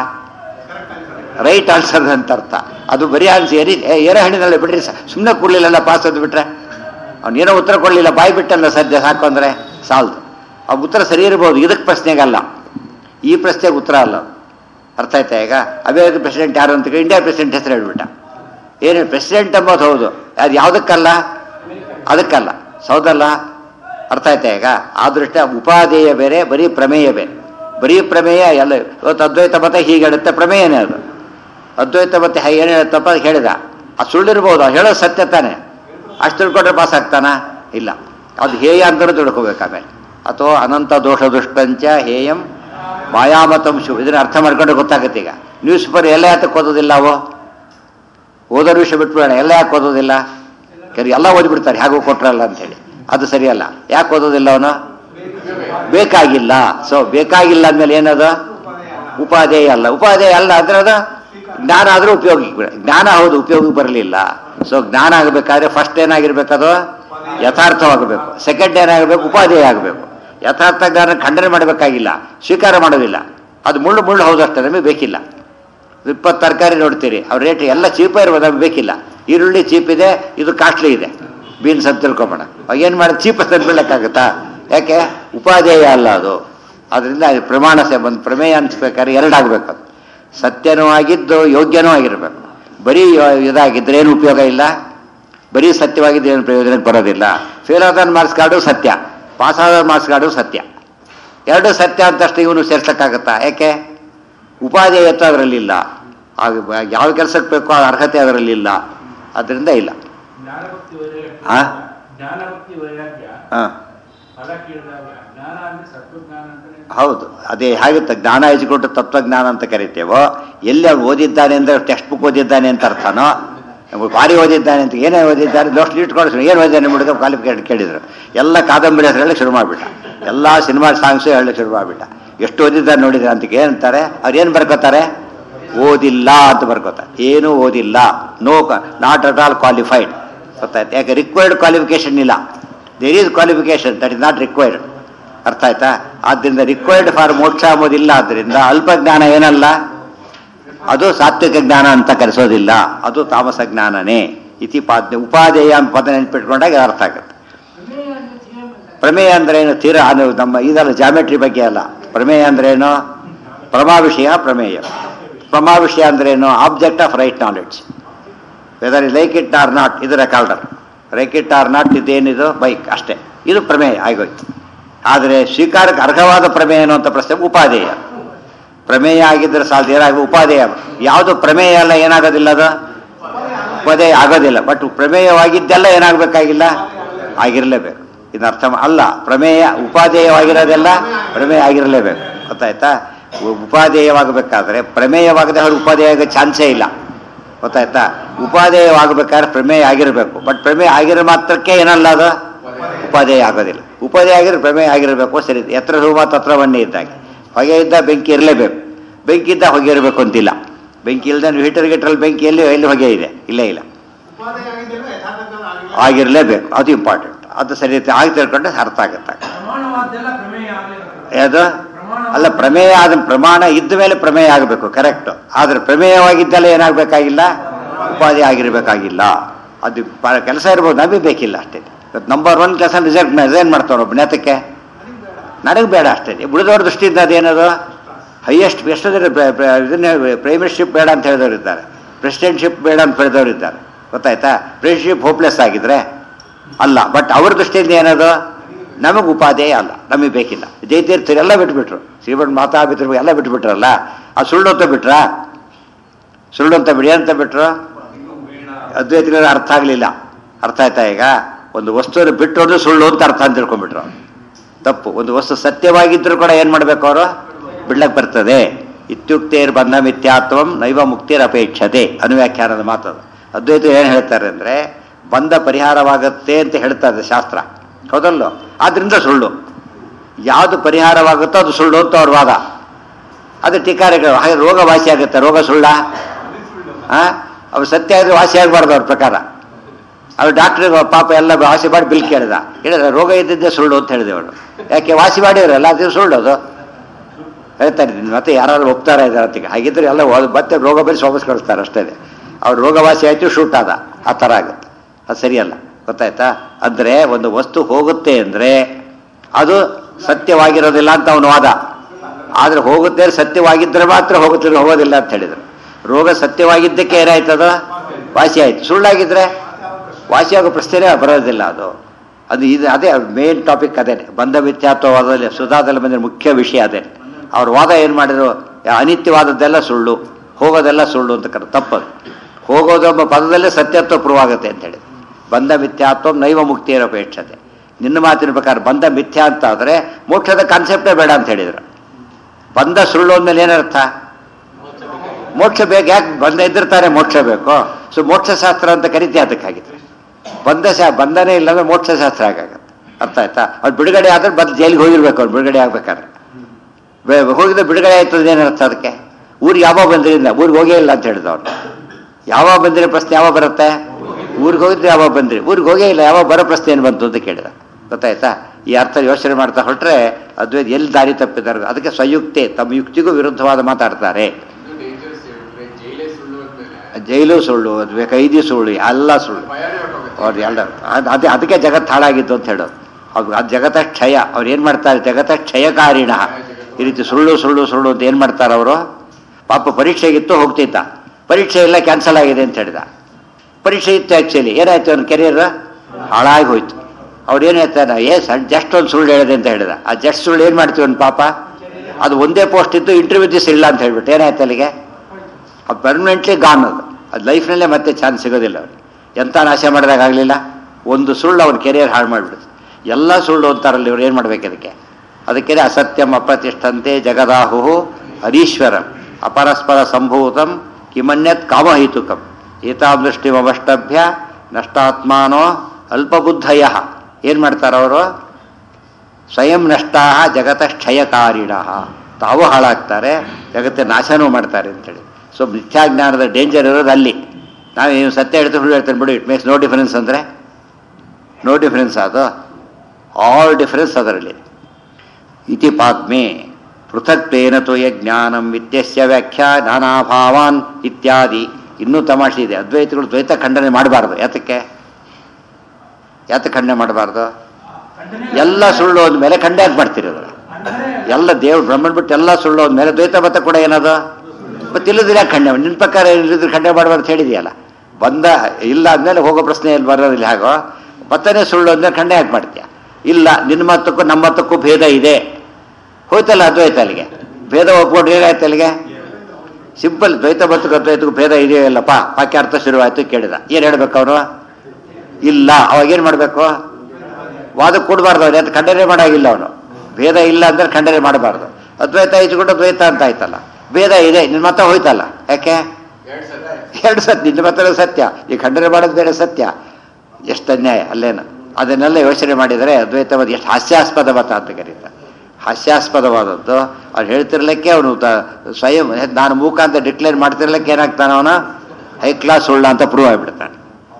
ರೈಟ್ ಆನ್ಸರ್ ಅಂತ ಅರ್ಥ ಅದು ಬರೀ ಆನ್ಸರ್ ಏರಿ ಏರೋ ಹಣ್ಣಿನಲ್ಲಿ ಬಿಡ್ರಿ ಸುಮ್ಮನೆ ಕೊಡ್ಲಿಲ್ಲ ಪಾಸ್ ಅದು ಬಿಟ್ರೆ ಏನೋ ಉತ್ತರ ಕೊಡಲಿಲ್ಲ ಬಾಯಿ ಬಿಟ್ಟಲ್ಲ ಸದ್ಯ ಸಾಕು ಅಂದರೆ ಸಾಲದು ಆ ಉತ್ತರ ಸರಿ ಇರ್ಬೋದು ಇದಕ್ಕೆ ಪ್ರಶ್ನೆಗಲ್ಲ ಈ ಪ್ರಶ್ನೆಗೆ ಉತ್ತರ ಅಲ್ಲ ಅರ್ಥ ಆಯ್ತಾ ಈಗ ಅಮೇರಿಕ ಪ್ರೆಸಿಡೆಂಟ್ ಯಾರು ಅಂತ ಕೇಳಿ ಇಂಡಿಯಾ ಪ್ರೆಸಿಡೆಂಟ್ ಹೆಸರು ಹೇಳ್ಬಿಟ್ಟ ಏನು ಪ್ರೆಸಿಡೆಂಟ್ ಎಂಬುದು ಹೌದು ಅದು ಯಾವುದಕ್ಕಲ್ಲ ಅದಕ್ಕಲ್ಲ ಸೌದಲ್ಲ ಅರ್ಥ ಆಯ್ತಾ ಈಗ ಆ ದೃಷ್ಟಿ ಉಪಾದೇಯ ಬೇರೆ ಬರೀ ಪ್ರಮೇಯ ಬೇರೆ ಬರೀ ಪ್ರಮೇಯ ಎಲ್ಲ ಇವತ್ತು ಅದ್ವೈತ ಮತ ಹೀಗೆ ಹೇಳುತ್ತೆ ಪ್ರಮೇಯನೇ ಅದು ಅದ್ವೈತ ಮತ್ತೆ ಏನು ಹೇಳುತ್ತಪ್ಪ ಅದು ಹೇಳಿದ ಅದು ಸುಳ್ಳಿರ್ಬೋದು ಅದು ಹೇಳೋದು ಸತ್ಯ ತಾನೆ ಅಷ್ಟು ತಿಳ್ಕೊಂಡ್ರೆ ಪಾಸ್ ಆಗ್ತಾನ ಇಲ್ಲ ಅದು ಹೇಯ ಅಂತಲೂ ತಿಳ್ಕೊಬೇಕು ಆಮೇಲೆ ಅಥವಾ ಅನಂತ ದೋಷ ದುಷ್ಟಂಚ ಹೇಯಂ ಮಾಯಾಮತಂ ಶು ಇದನ್ನ ಅರ್ಥ ಮಾಡ್ಕೊಂಡ್ರೆ ಗೊತ್ತಾಗುತ್ತೆ ಈಗ ನ್ಯೂಸ್ ಪೇಪರ್ ಎಲ್ಲ ಯಾತಕ್ಕೆ ಓದೋದಿಲ್ಲ ಅವು ಓದೋರು ವಿಷಯ ಬಿಟ್ಬಿಡೋಣ ಎಲ್ಲ ಯಾಕೆ ಓದೋದಿಲ್ಲ ಕೆಲವು ಎಲ್ಲ ಓದಿಬಿಡ್ತಾರೆ ಹೇಗೂ ಕೊಟ್ರಲ್ಲ ಅಂತೇಳಿ ಅದು ಸರಿಯಲ್ಲ ಯಾಕೆ ಓದೋದಿಲ್ಲ ಅವನು ಬೇಕಾಗಿಲ್ಲ ಸೊ ಬೇಕಾಗಿಲ್ಲ ಅಂದಮೇಲೆ ಏನದು ಉಪಾದೇಯ ಅಲ್ಲ ಉಪಾದೇಯ ಅಲ್ಲ ಅಂದ್ರೆ ಅದು ಜ್ಞಾನ ಆದರೂ ಉಪಯೋಗಿ ಜ್ಞಾನ ಹೌದು ಉಪಯೋಗಕ್ಕೆ ಬರಲಿಲ್ಲ ಸೊ ಜ್ಞಾನ ಆಗಬೇಕಾದ್ರೆ ಫಸ್ಟ್ ಏನಾಗಿರ್ಬೇಕದು ಯಥಾರ್ಥವಾಗಬೇಕು ಸೆಕೆಂಡ್ ಏನಾಗಬೇಕು ಉಪಾದೇಯ ಆಗಬೇಕು ಯಥಾರ್ಥ ಜ್ಞಾನ ಖಂಡನೆ ಮಾಡಬೇಕಾಗಿಲ್ಲ ಸ್ವೀಕಾರ ಮಾಡೋದಿಲ್ಲ ಅದು ಮುಳ್ಳು ಮುಳ್ಳು ಹೌದಷ್ಟೇ ನಮಗೆ ಬೇಕಿಲ್ಲ ಇಪ್ಪತ್ತು ತರಕಾರಿ ನೋಡ್ತೀರಿ ಅವ್ರ ರೇಟ್ ಎಲ್ಲ ಚೀಪೇ ಇರ್ಬೋದು ನಮ್ಗೆ ಬೇಕಿಲ್ಲ ಈರುಳ್ಳಿ ಚೀಪ್ ಇದೆ ಇದು ಕಾಸ್ಟ್ಲಿ ಇದೆ ಬೀನ್ಸ್ ಅಂತ ತಿಳ್ಕೊಂಬೋಣ ಏನು ಮಾಡಿ ಚೀಪ್ ಅಂತ ಬೀಳಕ್ಕಾಗುತ್ತಾ ಯಾಕೆ ಉಪಾದೇಯ ಅಲ್ಲ ಅದು ಅದರಿಂದ ಅದು ಪ್ರಮಾಣ ಸೆ ಒಂದು ಪ್ರಮೇಯ ಅನ್ಸ್ಬೇಕಾದ್ರೆ ಎರಡಾಗಬೇಕು ಅದು ಸತ್ಯನೂ ಆಗಿದ್ದು ಯೋಗ್ಯನೂ ಆಗಿರಬೇಕು ಬರೀ ಯೋ- ಇದಾಗಿದ್ರೆ ಏನು ಉಪಯೋಗ ಇಲ್ಲ ಬರೀ ಸತ್ಯವಾಗಿದ್ದು ಏನು ಪ್ರಯೋಜನಕ್ಕೆ ಬರೋದಿಲ್ಲ ಫೇಲ್ ಆದ ಮಾರ್ಕ್ಸ್ ಕಾರ್ಡು ಸತ್ಯ ಪಾಸ್ ಆದ ಮಾರ್ಕ್ಸ್ ಕಾರ್ಡು ಸತ್ಯ ಎರಡು ಸತ್ಯ ಅಂತಷ್ಟು ಇವನು ಸೇರ್ಸಕ್ಕಾಗತ್ತಾ ಯಾಕೆ ಉಪಾದೇಯತ್ವ ಅದರಲ್ಲಿಲ್ಲ ಆಗ ಯಾವ ಕೆಲಸಕ್ಕೆ ಬೇಕೋ ಆ ಅರ್ಹತೆ ಅದರಲ್ಲಿಲ್ಲ ಅದರಿಂದ ಇಲ್ಲ ಜ್ಞಾನಭಕ್ತಿ ವೈರಾಗ್ಯ ಆ? ಜ್ಞಾನಭಕ್ತಿ ವೈರಾಗ್ಯ ಹಾಂ ಫಲ ಕೇಳಿದಾಗ ಜ್ಞಾನ ಅಂದ್ರೆ ಸತ್ವಜ್ಞಾನ ಅಂತಾನೆ ಹೌದು ಅದೇ ಹೇಗುತ್ತೆ ಜ್ಞಾನ ಹೆಚ್ಚಿಕೊಟ್ಟು ತತ್ವಜ್ಞಾನ ಅಂತ ಕರಿತೇವೋ ಎಲ್ಲಿ ಅವ್ನು ಓದಿದ್ದಾನೆ ಅಂದರೆ ಟೆಕ್ಸ್ಟ್ ಬುಕ್ ಓದಿದ್ದಾನೆ ಅಂತ ಅರ್ಥನೋ ಅವ್ನು ಭಾರಿ ಓದಿದ್ದಾನೆ ಅಂತ ಏನೇ ಓದಿದ್ದಾನೆ ದೋಷ ಇಟ್ಕೊಂಡು ಏನು ಓದಿದ್ದಾನೆ ಹುಡುಗ ಕ್ವಾಲಿಫಿಕೇಟ್ ಕೇಳಿದ್ರು ಎಲ್ಲ ಕಾದಂಬರಿ ಹೆಸರು ಹೇಳಕ್ಕೆ ಶುರು ಮಾಡಿಬಿಟ್ಟ ಎಲ್ಲ ಸಿನಿಮಾ ಸಾಂಗ್ಸು ಹೇಳಕ್ಕೆ ಶುರು ಮಾಡಿಬಿಟ್ಟ ಎಷ್ಟು ಓದಿದ್ದಾರೆ ನೋಡಿದ್ರೆ ಅಂತ ಏನಂತಾರೆ ಅವ್ರು ಏನು ಬರ್ಕೋತಾರೆ ಓದಿಲ್ಲ ಅಂತ ಬರ್ಕೋತಾರೆ ಏನೂ ಓದಿಲ್ಲ no not at all qualified ಗೊತ್ತಾಯ್ತು ಯಾಕೆ ರಿಕ್ವೈರ್ಡ್ ಕ್ವಾಲಿಫಿಕೇಶನ್ ಇಲ್ಲ there is qualification that is not required ಅರ್ಥ ಆಯ್ತಾ ಆದ್ದರಿಂದ ರಿಕ್ವೈರ್ಡ್ ಫಾರ್ ಮೋಕ್ಷ ಅಂಬೋದಿಲ್ಲ ಆದ್ದರಿಂದ ಅಲ್ಪ ಜ್ಞಾನ ಏನಲ್ಲ ಅದು ಸಾತ್ವಿಕ ಜ್ಞಾನ ಅಂತ ಕರೆಸೋದಿಲ್ಲ ಅದು ತಾಮಸ ಜ್ಞಾನನೇ ಇತಿ ಪಾದ್ಯ ಉಪಾದೇಯ ಅಂತ ಪದ ನೆನ್ಪಿಟ್ಕೊಂಡಾಗ ಅರ್ಥ ಆಗುತ್ತೆ ಪ್ರಮೇಯ ಅಂದ್ರೆ ಏನು ತೀರಾ ಅದು ನಮ್ಮ ಇದಲ್ಲ ಜಾಮೆಟ್ರಿ ಬಗ್ಗೆ ಅಲ್ಲ ಪ್ರಮೇಯ ಅಂದ್ರೆ ಏನು ಪ್ರಮಾ ವಿಷಯ ಪ್ರಮೇಯ ಪ್ರಮಾ ವಿಷಯ ಅಂದ್ರೆ ಏನು object of right knowledge whether like it or not ಇದು recorder like it or not ಇದೇನಿದು ಬೈಕ್ ಅಷ್ಟೇ ಇದು ಪ್ರಮೇಯ ಆಗೋಯ್ತು ಆದರೆ ಸ್ವೀಕಾರಕ್ಕೆ ಅರ್ಹವಾದ ಪ್ರಮೇಯ ಏನು ಅಂತ ಪ್ರಶ್ನೆ ಉಪಾದೇಯ ಪ್ರಮೇಯ ಆಗಿದ್ದರೆ ಸಾಧ್ಯ ಏನಾಗ ಉಪಾದೇಯ ಯಾವುದು ಪ್ರಮೇಯ ಅಲ್ಲ ಏನಾಗೋದಿಲ್ಲ ಅದು ಉಪಾದೇಯ ಆಗೋದಿಲ್ಲ ಬಟ್ ಪ್ರಮೇಯವಾಗಿದ್ದೆಲ್ಲ ಏನಾಗಬೇಕಾಗಿಲ್ಲ ಆಗಿರಲೇಬೇಕು ಇದು ಅರ್ಥ ಮಾ- ಅಲ್ಲ ಪ್ರಮೇಯ ಉಪಾದೇಯವಾಗಿರೋದೆಲ್ಲ ಪ್ರಮೇಯ ಆಗಿರಲೇಬೇಕು ಗೊತ್ತಾಯ್ತಾ ಉ- ಉಪಾದೇಯವಾಗಬೇಕಾದ್ರೆ ಪ್ರಮೇಯವಾಗದೆ ಅವ್ರು ಉಪಾದೇಯ ಆಗೋ ಚಾನ್ಸೇ ಇಲ್ಲ ಗೊತ್ತಾಯ್ತಾ ಉಪಾದೇಯವಾಗಬೇಕಾದ್ರೆ ಪ್ರಮೇಯ ಆಗಿರಬೇಕು ಬಟ್ ಪ್ರಮೇಯ ಆಗಿರೋ ಮಾತ್ರಕ್ಕೆ ಏನಲ್ಲ ಅದು ಉಪಾದೇಯ ಆಗೋದಿಲ್ಲ ಉಪಾದೇಯ ಆಗಿರೋ ಪ್ರಮೇಯ ಆಗಿರಬೇಕು ಸರಿ ಎತ್ತರ ಧೂಮ ತತ್ರ ಬನ್ನಿ ಇದ್ದಾಗ ಹೊಗೆ ಇದ್ದ ಬೆಂಕಿ ಇರಲೇಬೇಕು ಬೆಂಕಿ ಇದ್ದ ಹೊಗೆ ಇರಬೇಕು ಅಂತಿಲ್ಲ ಬೆಂಕಿ ಇಲ್ಲದೆ ನೀವು ಹೀಟರ್ ಗಿಟ್ರಲ್ಲಿ ಬೆಂಕಿ ಎಲ್ಲಿ ಎಲ್ಲಿ ಹೊಗೆ ಇದೆ ಇಲ್ಲೇ ಇಲ್ಲ ಉಪಾದೇಯ ಆಗಿದ್ದಿಲ್ಲ ಯಥಾರ್ಥ ಜ್ಞಾನ ಆಗಿಲ್ಲ ಆಗಿರಲೇಬೇಕು ಅದು ಇಂಪಾರ್ಟೆಂಟ್ ಅದು ಸರಿ ಆಗಿ ತಿಳ್ಕೊಂಡ್ರೆ ಅರ್ಥ ಆಗುತ್ತೆ ಪ್ರಮಾಣವಾದ್ದೆಲ್ಲ ಪ್ರಮೇಯ ಆಗಲೇಬೇಕು ಯಾವುದು ಅಲ್ಲ ಪ್ರಮೇಯ ಆದ ಪ್ರಮಾಣ ಇದ್ದ ಮೇಲೆ ಪ್ರಮೇಯ ಆಗಬೇಕು ಕರೆಕ್ಟ್ ಆದ್ರೆ ಪ್ರಮೇಯವಾಗಿದ್ದೆಲ್ಲ ಏನಾಗಬೇಕಾಗಿಲ್ಲ ಉಪಾಧಿ ಆಗಿರಬೇಕಾಗಿಲ್ಲ ಅದು ಕೆಲಸ ಇರ್ಬೋದು ನಮಗೆ ಬೇಕಿಲ್ಲ ಅಷ್ಟೇ ನಂಬರ್ ಒನ್ ಕೆಲಸ ರಿಸಲ್ಟ್ ರಿಸೈನ್ ಮಾಡ್ತಾವ ಒಬ್ಬ ನೇತಕ್ಕೆ ನನಗೆ ಬೇಡ ಅಷ್ಟೇ ಉಳಿದವ್ರ ದೃಷ್ಟಿಯಿಂದ ಅದೇನದು ಹೈಯೆಸ್ಟ್ ಎಷ್ಟು ಜನ ಪ್ರ- ಪ್ರ- ಇದನ್ನೇ ಪ್ರೈಮರಿಶಿಪ್ ಬೇಡ ಅಂತ ಹೇಳಿದವರು ಇದ್ದಾರೆ ಪ್ರೆಸಿಡೆಂಟ್ಶಿಪ್ ಬೇಡ ಅಂತ ಹೇಳಿದವರು ಇದ್ದಾರೆ ಗೊತ್ತಾಯ್ತಾ ಪ್ರೆಸಿಡೆಂಟ್ಶಿಪ್ ಹೋಪ್ಲೆಸ್ ಆಗಿದ್ರೆ ಅಲ್ಲ ಬಟ್ ಅವ್ರ ದೃಷ್ಟಿಯಿಂದ ಏನದು ನಮಗೆ ಉಪಾದೇಯ ಅಲ್ಲ ನಮಗೆ ಬೇಕಿಲ್ಲ ಜಯತೀರ್ಥರು ಎಲ್ಲ ಬಿಟ್ಬಿಟ್ರು ಶ್ರೀಮಠ್ ಮಾತಾ ಬಿಟ್ಟರು ಎಲ್ಲ ಬಿಟ್ಬಿಟ್ರಲ್ಲ ಆ ಸುಳ್ಳು ಅಂತ ಬಿಟ್ರ ಸುಳ್ಳು ಅಂತ ಬಿಡಿ ಅಂತ ಬಿಟ್ರು ಅದ್ವೈತಿಗಳ ಅರ್ಥ ಆಗಲಿಲ್ಲ ಅರ್ಥ ಆಯ್ತಾ ಈಗ ಒಂದು ವಸ್ತುವನ್ನು ಬಿಟ್ಟು ಹೋದ್ರೆ ಸುಳ್ಳು ಅಂತ ಅರ್ಥ ಅಂತ ತಿಳ್ಕೊಂಡ್ಬಿಟ್ರು ತಪ್ಪು ಒಂದು ವಸ್ತು ಸತ್ಯವಾಗಿದ್ದರೂ ಕೂಡ ಏನು ಮಾಡಬೇಕು ಅವರು ಬಿಡ್ಲಕ್ಕೆ ಬರ್ತದೆ ಇತ್ಯುಕ್ತೇರ್ ಬಂಧ ಮಿಥ್ಯಾತ್ವಂ ನೈವ ಮುಕ್ತಿರ್ ಅಪೇಕ್ಷತೆ ಅನುವ್ಯಾಖ್ಯಾನದ ಮಾತದು ಅದ್ವೈತ ಏನು ಹೇಳ್ತಾರೆ ಅಂದರೆ ಬಂಧ ಪರಿಹಾರವಾಗುತ್ತೆ ಅಂತ ಹೇಳ್ತಾರೆ ಶಾಸ್ತ್ರ ಹೌದಲ್ಲೋ ಆದ್ರಿಂದ ಸುಳ್ಳು ಯಾವುದು ಪರಿಹಾರವಾಗುತ್ತೋ ಅದು ಸುಳ್ಳು ಅಂತ ಅವ್ರ ವಾದ ಅದು ಟೀಕಾರಿಗಳು ಹಾಗೆ ರೋಗ ವಾಸಿ ಆಗುತ್ತೆ ರೋಗ ಸುಳ್ಳ ಆ ಅವ್ರು ಸತ್ಯ ಆದರೆ ವಾಸಿ ಆಗಬಾರ್ದು ಅವ್ರ ಪ್ರಕಾರ ಅವ್ರು ಡಾಕ್ಟ್ರಿಗೆ ಪಾಪ ಎಲ್ಲ ವಾಸಿ ಮಾಡಿ ಬಿಲ್ ಕೇಳಿದ ಹೇಳಿದ್ರೆ ರೋಗ ಇದ್ದಿದ್ದೇ ಸುಳ್ಳು ಅಂತ ಹೇಳಿದೆ ಅವಳು ಯಾಕೆ ವಾಸಿ ಮಾಡಿದ್ರಲ್ಲ ಅದು ಸುಳ್ಳು ಅದು ಹೇಳ್ತಾರೆ ನಿನ್ನ ಮತ್ತೆ ಯಾರು ಒಪ್ತಾರ ಇದ್ದಾರೆ ಅಂತೀಗ ಹಾಗಿದ್ರೆ ಎಲ್ಲ ಓದ್- ಮತ್ತೆ ರೋಗ ಬರೀ ವಾಪಸ್ ಕಳಿಸ್ತಾರೆ ಅಷ್ಟೇ ಅವ್ರು ರೋಗವಾಸಿ ಆಯ್ತು ಶೂಟ್ ಆದ ಆ ಥರ ಆಗುತ್ತೆ ಅದು ಸರಿಯಲ್ಲ ಗೊತ್ತಾಯ್ತಾ ಅಂದರೆ ಒಂದು ವಸ್ತು ಹೋಗುತ್ತೆ ಅಂದರೆ ಅದು ಸತ್ಯವಾಗಿರೋದಿಲ್ಲ ಅಂತ ಅವನು ವಾದ ಆದರೆ ಹೋಗುತ್ತೆ ಸತ್ಯವಾಗಿದ್ದರೆ ಮಾತ್ರ ಹೋಗುತ್ತೆ ಹೋಗೋದಿಲ್ಲ ಅಂತ ಹೇಳಿದ್ರು ರೋಗ ಸತ್ಯವಾಗಿದ್ದಕ್ಕೆ ಏನಾಯ್ತದ ವಾಸಿ ಆಯ್ತು ಸುಳ್ಳಾಗಿದ್ರೆ ವಾಸಿಯಾಗೋ ಪ್ರಶ್ನೆನೇ ಬರೋದಿಲ್ಲ ಅದು ಅದು ಇದು ಅದೇ ಮೇನ್ ಟಾಪಿಕ್ ಅದೇ ಬಂಧ ಮಿಥ್ಯಾತ್ವವಾದದಲ್ಲಿ ಸುಧಾದಲ್ಲಿ ಬಂದಿರೋ ಮುಖ್ಯ ವಿಷಯ ಅದೇ ಅವ್ರ ವಾದ ಏನು ಮಾಡಿದ್ರು ಅನಿತ್ಯವಾದದ್ದೆಲ್ಲ ಸುಳ್ಳು ಹೋಗೋದೆಲ್ಲ ಸುಳ್ಳು ಅಂತ ಕರೆ ತಪ್ಪದು ಹೋಗೋದೊಬ್ಬ ಪದದಲ್ಲೇ ಸತ್ಯತ್ವ ಪ್ರೂವ್ ಆಗುತ್ತೆ ಅಂತ ಹೇಳಿ ಬಂಧ ಮಿಥ್ಯಾತ್ವ ನೈವ ಮುಕ್ತಿಯರ ಅಪೇಕ್ಷತೆ ನಿನ್ನ ಮಾತಿನ ಪ್ರಕಾರ ಬಂಧ ಮಿಥ್ಯಾ ಅಂತ ಆದರೆ ಮೋಕ್ಷದ ಕಾನ್ಸೆಪ್ಟೇ ಬೇಡ ಅಂತ ಹೇಳಿದ್ರು ಬಂಧ ಸುಳ್ಳು ಅಂದಮೇಲೆ ಏನರ್ಥ ಮೋಕ್ಷ ಬೇಕು ಯಾಕೆ ಬಂಧ ಇದ್ದಿರ್ತಾರೆ ಮೋಕ್ಷ ಬೇಕು ಸೊ ಮೋಕ್ಷ ಶಾಸ್ತ್ರ ಅಂತ ಕರಿತೀಯ ಅದಕ್ಕಾಗಿದ್ರೆ ಬಂಧ ಶಾ ಬಂಧನೇ ಇಲ್ಲ ಅಂದ್ರೆ ಮೋಕ್ಷ ಶಾಸ್ತ್ರ ಆಗಾಗತ್ತೆ ಅರ್ಥ ಆಯ್ತಾ ಅವ್ರು ಬಿಡುಗಡೆ ಆದ್ರೆ ಬಂದು ಜೈಲಿಗೆ ಹೋಗಿರ್ಬೇಕು ಅವ್ರು ಬಿಡುಗಡೆ ಆಗ್ಬೇಕಾದ್ರೆ ಬೆ- ಹೋಗಿದ್ರೆ ಬಿಡುಗಡೆ ಆಯ್ತದ ಏನರ್ಥ ಅದಕ್ಕೆ ಊರಿಗೆ ಯಾವಾಗ ಬಂದ್ರಿಂದ ಊರಿಗೆ ಹೋಗೇ ಇಲ್ಲ ಅಂತ ಹೇಳಿದ ಅವ್ರು ಯಾವಾಗ ಬಂದಿರೋ ಪ್ರಶ್ನೆ ಯಾವಾಗ ಬರುತ್ತೆ ಊರಿಗೆ ಹೋಗಿದ್ರೆ ಯಾವಾಗ ಬಂದ್ರಿ ಊರಿಗೆ ಹೋಗೇ ಇಲ್ಲ ಯಾವಾಗ ಬರೋ ಪ್ರಶ್ನೆ ಏನು ಬಂತು ಅಂತ ಕೇಳಿದ ಗೊತ್ತಾಯ್ತಾ ಈ ಅರ್ಥ ಯೋಚನೆ ಮಾಡ್ತಾ ಹೊರಟ್ರೆ ಅದ್ವೈತ ಎಲ್ಲಿ ದಾರಿ ತಪ್ಪಿದ್ದಾರೆ ಅದಕ್ಕೆ ಸ್ವಯುಕ್ತೆ ತಮ್ಮ ಯುಕ್ತಿಗೂ ವಿರುದ್ಧವಾದ ಮಾತಾಡ್ತಾರೆ ಡೇಂಜರ್ಸ್ ಹೇಳ್ಬಿಟ್ರೆ ಜೈಲೇ ಸುಳ್ಳು ಅಂದ್ಮೇಲೆ ಜೈಲು ಸುಳ್ಳು ಅದು ಕೈದಿ ಸುಳ್ಳು ಎಲ್ಲ ಸುಳ್ಳು ಭಯನೇ ಹೊರಟೋಗುತ್ತೆ ಅವ್ರು ಎಲ್ಲ ಅದ್- ಅದೇ ಅದಕ್ಕೆ ಜಗತ್ತು ಹಾಳಾಗಿತ್ತು ಅಂತ ಹೇಳೋದು ಅವ್ರು ಅದು ಜಗತ್ತ ಕ್ಷಯ ಅವ್ರು ಏನು ಮಾಡ್ತಾರೆ ಜಗತ್ತ ಕ್ಷಯಕಾರಿಣ ಈ ರೀತಿ ಸುಳ್ಳು ಸುಳ್ಳು ಸುಳ್ಳು ಅಂತ ಏನು ಮಾಡ್ತಾರೆ ಅವರು ಪಾಪ ಪರೀಕ್ಷೆಗಿತ್ತು ಹೋಗ್ತಿದ್ದ ಪರೀಕ್ಷೆ ಎಲ್ಲ ಕ್ಯಾನ್ಸಲ್ ಆಗಿದೆ ಅಂತ ಹೇಳಿದ ಪರೀಕ್ಷೆ ಇತ್ತು ಆ್ಯಕ್ಚುಲಿ ಏನಾಯ್ತು ಅವ್ನ ಕೆರಿಯರ್ ಹಾಳಾಗಿ ಹೋಯ್ತು ಅವ್ರು ಏನು ಹೇಳ್ತಾರೆ ಏ ಸಣ್ಣ ಜಸ್ಟ್ ಒಂದು ಸುಳ್ಳು ಹೇಳಿದೆ ಅಂತ ಹೇಳಿದ ಆ ಜಸ್ಟ್ ಸುಳ್ಳು ಏನು ಮಾಡ್ತೀವಿ ಒಂದು ಪಾಪ ಅದು ಒಂದೇ ಪೋಸ್ಟ್ ಇತ್ತು ಇಂಟರ್ವ್ಯೂ ದಿವಸ ಇಲ್ಲ ಅಂತ ಹೇಳ್ಬಿಟ್ಟು ಏನಾಯ್ತು ಅಲ್ಲಿಗೆ ಅದು ಪರ್ಮನೆಂಟ್ಲಿ ಗಾನ್ ಅದು ಅದು ಲೈಫ್ನಲ್ಲೇ ಮತ್ತೆ ಚಾನ್ಸ್ ಸಿಗೋದಿಲ್ಲ ಅವ್ರಿಗೆ ಎಂಥ ನಾಶ ಮಾಡಿದಾಗ ಆಗಲಿಲ್ಲ ಒಂದು ಸುಳ್ಳು ಅವ್ರ ಕೆರಿಯರ್ ಹಾಳು ಮಾಡಿಬಿಡುತ್ತೆ ಎಲ್ಲ ಸುಳ್ಳು ಅಂತಾರಲ್ಲ ಇವ್ರು ಏನು ಮಾಡ್ಬೇಕು ಅದಕ್ಕೆ ಅದಕ್ಕೆ ಅಸತ್ಯಂ ಅಪ್ರತಿಷ್ಠಂತೆ ಜಗದಾಹು ಹರೀಶ್ವರಂ ಅಪರಸ್ಪರ ಸಂಭೂತಂ ಕಿಮನ್ಯತ್ ಕಾಮಹೇತುಕಂ ಏತಾಂ ದೃಷ್ಟಿಮವಷ್ಟಭ್ಯ ನಷ್ಟಾತ್ಮಾನೋ ಅಲ್ಪಬುದ್ಧಯ ಏನು ಮಾಡ್ತಾರೆ ಅವರು ಸ್ವಯಂ ನಷ್ಟಾ ಜಗತ ಕ್ಷಯಕಾರಿಣ ತಾವು ಹಾಳಾಗ್ತಾರೆ ಜಗತ್ತೆ ನಾಶನೂ ಮಾಡ್ತಾರೆ ಅಂತೇಳಿ ಸೊ ಮಿಥ್ಯಾಜ್ಞಾನದ ಡೇಂಜರ್ ಇರೋದು ಅಲ್ಲಿ ನಾವು ಏನು ಸತ್ಯ ಹೇಳ್ತೀವಿ ಸುಳ್ಳು ಹೇಳ್ತೇನೆ ಬಿಡು ಇಟ್ ಮೇಕ್ಸ್ ನೋ ಡಿಫರೆನ್ಸ್ ಅಂದರೆ ನೋ ಡಿಫರೆನ್ಸ್ ಅದು ಆಲ್ ಡಿಫರೆನ್ಸ್ ಅದರಲ್ಲಿ ಇತಿ ಪಾದ್ಮೆ ಪೃಥಕ್ವೇನ ತೋಯ ಜ್ಞಾನಂ ವಿದ್ಯಸ್ಯ ವ್ಯಾಖ್ಯಾ ನಾನಾಭಾವಾನ್ ಇತ್ಯಾದಿ ಇನ್ನೂ ತಮಾಷೆ ಇದೆ ಅದ್ವೈತಗಳು ದ್ವೈತ ಖಂಡನೆ ಮಾಡಬಾರ್ದು ಯಾತಕ್ಕೆ ಯಾತಕ್ಕೆ ಖಂಡನೆ ಮಾಡಬಾರ್ದು ಎಲ್ಲ ಸುಳ್ಳು ಅಂದಮೇಲೆ ಖಂಡನೆ ಯಾಕೆ ಮಾಡ್ತೀರಿ ಅದರ ಎಲ್ಲ ದೇವ್ರು ಬ್ರಹ್ಮನ್ ಬಿಟ್ಟು ಎಲ್ಲ ಸುಳ್ಳು ಅಂದಮೇಲೆ ದ್ವೈತ ಮತ ಕೂಡ ಏನದು ಮತ್ತೆ ಇಲ್ಲದಿಲ್ಲ ಖಂಡನೆ ನಿನ್ನ ಪ್ರಕಾರ ಇಲ್ಲದ್ರೆ ಖಂಡನೆ ಮಾಡಬಾರ್ದು ಅಂತ ಹೇಳಿದೆಯಲ್ಲ ಬಂದ ಇಲ್ಲ ಅಂದಮೇಲೆ ಹೋಗೋ ಪ್ರಶ್ನೆ ಎಲ್ಲಿ ಬರೋದಿಲ್ಲ ಹಾಗೋ ಮತ್ತನೇ ಸುಳ್ಳು ಅಂದ್ಮೇಲೆ ಖಂಡನೆ ಯಾಕೆ ಮಾಡ್ತೀಯ ಇಲ್ಲ ನಿನ್ನ ಮತಕ್ಕೂ ನಮ್ಮ ಮತಕ್ಕೂ ಭೇದ ಇದೆ ಹೋಯ್ತಲ್ಲ ಅದ್ವೈತ ಅಲ್ಲಿಗೆ ಭೇದ ಒಪ್ಕೊಂಡು ಏನಾಯ್ತು ಅಲ್ಲಿಗೆ ಸಿಂಪಲ್ ದ್ವೈತ ಮತಕ್ಕೂ ಅದ್ವೈತಕ್ಕೂ ಭೇದ ಇದೆಯೋ ಇಲ್ಲಪ್ಪ ವಾಕ್ಯಾರ್ಥ ಶುರುವಾಯ್ತು ಕೇಳಿದ ಏನು ಹೇಳ್ಬೇಕು ಅವನು ಇಲ್ಲ ಅವಾಗ ಏನು ಮಾಡಬೇಕು ವಾದಕ್ಕೆ ಕೊಡಬಾರ್ದು ಅವನು ಅದು ಖಂಡನೆ ಮಾಡಾಗಿಲ್ಲ ಅವನು ಭೇದ ಇಲ್ಲ ಅಂದ್ರೆ ಖಂಡನೆ ಮಾಡಬಾರ್ದು ಅದ್ವೈತ ಇಚ್ಕೊಂಡು ದ್ವೈತ ಅಂತ ಆಯ್ತಲ್ಲ ಭೇದ ಇದೆ ನಿನ್ನ ಮತ ಹೋಯ್ತಲ್ಲ ಯಾಕೆ ಎರಡ್ ಸಲ ಎರಡು ಸತ್ಯ ನಿನ್ನ ಮತ ಸತ್ಯ ಈ ಖಂಡನೆ ಮಾಡೋದು ಬೇರೆ ಸತ್ಯ ಎಷ್ಟು ಅನ್ಯಾಯ ಅಲ್ಲೇನು ಅದನ್ನೆಲ್ಲ ಯೋಚನೆ ಮಾಡಿದರೆ ಅದ್ವೈತವಾದ ಎಷ್ಟು ಹಾಸ್ಯಾಸ್ಪದ ಮತ ಅಂತ ಕರೀತಾರೆ ಹಾಸ್ಯಾಸ್ಪದವಾದದ್ದು ಅವ್ನು ಹೇಳ್ತಿರ್ಲಿಕ್ಕೆ ಅವನು ತ- ಸ್ವಯಂ ನಾನು ಮೂಕ ಅಂತ ಡಿಕ್ಲೇರ್ ಮಾಡ್ತಿರ್ಲಿಕ್ಕೆ ಏನಾಗ್ತಾನೆ ಅವನು ಹೈ ಕ್ಲಾಸ್ ಸುಳ್ಳ ಅಂತ ಪ್ರೂವ್ ಆಗಿಬಿಡ್ತಾನೆ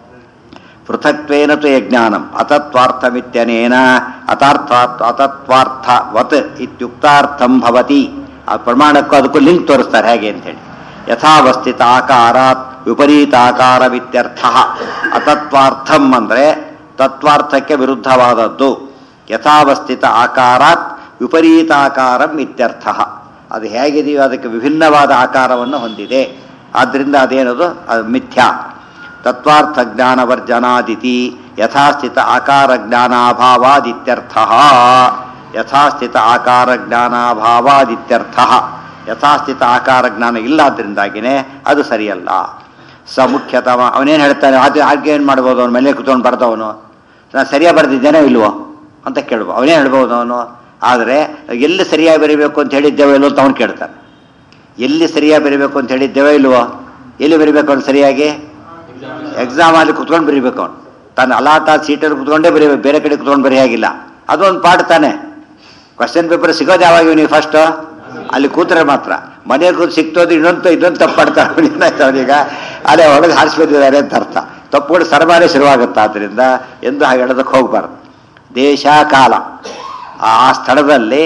ಪೃಥಕ್ವೇನ ತು ಯಜ್ಞಾನಂ ಅತತ್ವಾರ್ಥಮಿತ್ಯನೇನ ಅತಾರ್ಥಾತ್ ಅತತ್ವಾರ್ಥವತ್ ಇತ್ಯುಕ್ತಾರ್ಥಂ ಭವತಿ ಆ ಪ್ರಮಾಣಕ್ಕೂ ಅದಕ್ಕೂ ಲಿಂಕ್ ತೋರಿಸ್ತಾರೆ ಹೇಗೆ ಅಂತೇಳಿ ಯಥಾವಸ್ಥಿತ ಆಕಾರಾತ್ ವಿಪರೀತಾಕಾರವಿತ್ಯರ್ಥ ಅತತ್ವಾರ್ಥಂ ಅಂದರೆ ತತ್ವಾರ್ಥಕ್ಕೆ ವಿರುದ್ಧವಾದದ್ದು ಯಥಾವಸ್ಥಿತ ಆಕಾರಾತ್ ವಿಪರೀತಾಕಾರಂ ಇತ್ಯರ್ಥ ಅದು ಹೇಗಿದೆಯೋ ಅದಕ್ಕೆ ವಿಭಿನ್ನವಾದ ಆಕಾರವನ್ನು ಹೊಂದಿದೆ ಆದ್ದರಿಂದ ಅದೇನದು ಅದು ಮಿಥ್ಯಾ ತತ್ವಾರ್ಥ ಜ್ಞಾನವರ್ಜನಾದಿತಿ ಯಥಾಸ್ಥಿತ ಆಕಾರ ಜ್ಞಾನಾಭಾವಾದಿತ್ಯರ್ಥ ಯಥಾಸ್ಥಿತ ಆಕಾರ ಜ್ಞಾನಾಭಾವಾದಿತ್ಯರ್ಥ ಯಥಾಸ್ಥಿತ ಆಕಾರ ಜ್ಞಾನ ಇಲ್ಲಾದ್ರಿಂದಾಗಿನೇ ಅದು ಸರಿಯಲ್ಲ ಸ ಮುಖ್ಯತಮ ಅವನೇನು ಹೇಳ್ತಾನೆ ಅದು ಹಾಗೆ ಏನು ಮಾಡ್ಬೋದು ಅವನ ಮೇಲೆ ಕುತ್ಕೊಂಡು ಬರ್ದವನು ನಾನು ಸರಿಯಾಗಿ ಬರೆದಿದ್ದೇನೋ ಇಲ್ವೋ ಅಂತ ಕೇಳ್ಬೋದು ಅವನೇ ಹೇಳ್ಬೋದು ಅವನು ಆದರೆ ಎಲ್ಲಿ ಸರಿಯಾಗಿ ಬರೀಬೇಕು ಅಂತ ಹೇಳಿದ್ದೇವೋ ಇಲ್ವೋ ಅಂತ ಅವನು ಕೇಳ್ತಾನೆ ಎಲ್ಲಿ ಸರಿಯಾಗಿ ಬರೀಬೇಕು ಅಂತ ಹೇಳಿದ್ದೇವೋ ಇಲ್ವೋ ಎಲ್ಲಿ ಬರೀಬೇಕು ಅವನು ಸರಿಯಾಗಿ ಎಕ್ಸಾಮ್ ಅಲ್ಲಿ ಕುತ್ಕೊಂಡು ಬರೀಬೇಕು ಅವನು ತಾನು ಅಲಾಟ್ ಆದ ಸೀಟಲ್ಲಿ ಕುತ್ಕೊಂಡೇ ಬರೀಬೇಕು ಬೇರೆ ಕಡೆ ಕುತ್ಕೊಂಡು ಬರೆಯಾಗಿಲ್ಲ ಅದೊಂದು ಪಾಠ ತಾನೆ ಕ್ವಶನ್ ಪೇಪರ್ ಸಿಗೋದು ಯಾವಾಗ ಇವನಿಗೆ ಫಸ್ಟು ಅಲ್ಲಿ ಕೂತ್ರೆ ಮಾತ್ರ ಮನೆ ಕೂತ್ ಸಿಕ್ತೋದು ಇನ್ನೊಂದು ಇನ್ನೊಂದು ತಪ್ಪು ಮಾಡ್ತಾರೆ ಅವ್ನು ಏನಾಯ್ತು ಅವನೀಗ ಅಲ್ಲೇ ಒಳಗೆ ಹಾರಿಸ್ಬಿಟ್ಟಿದ್ದಾರೆ ಅಂತ ಅರ್ಥ ತಪ್ಪುಗಳು ಸರ್ವಾರೇ ಶುರುವಾಗುತ್ತೆ ಆದ್ದರಿಂದ ಎಂದು ಹಾಗೆ ಹೇಳೋದಕ್ಕೆ ಹೋಗ್ಬಾರ್ದು ದೇಶ ಕಾಲ ಆ ಸ್ಥಳದಲ್ಲಿ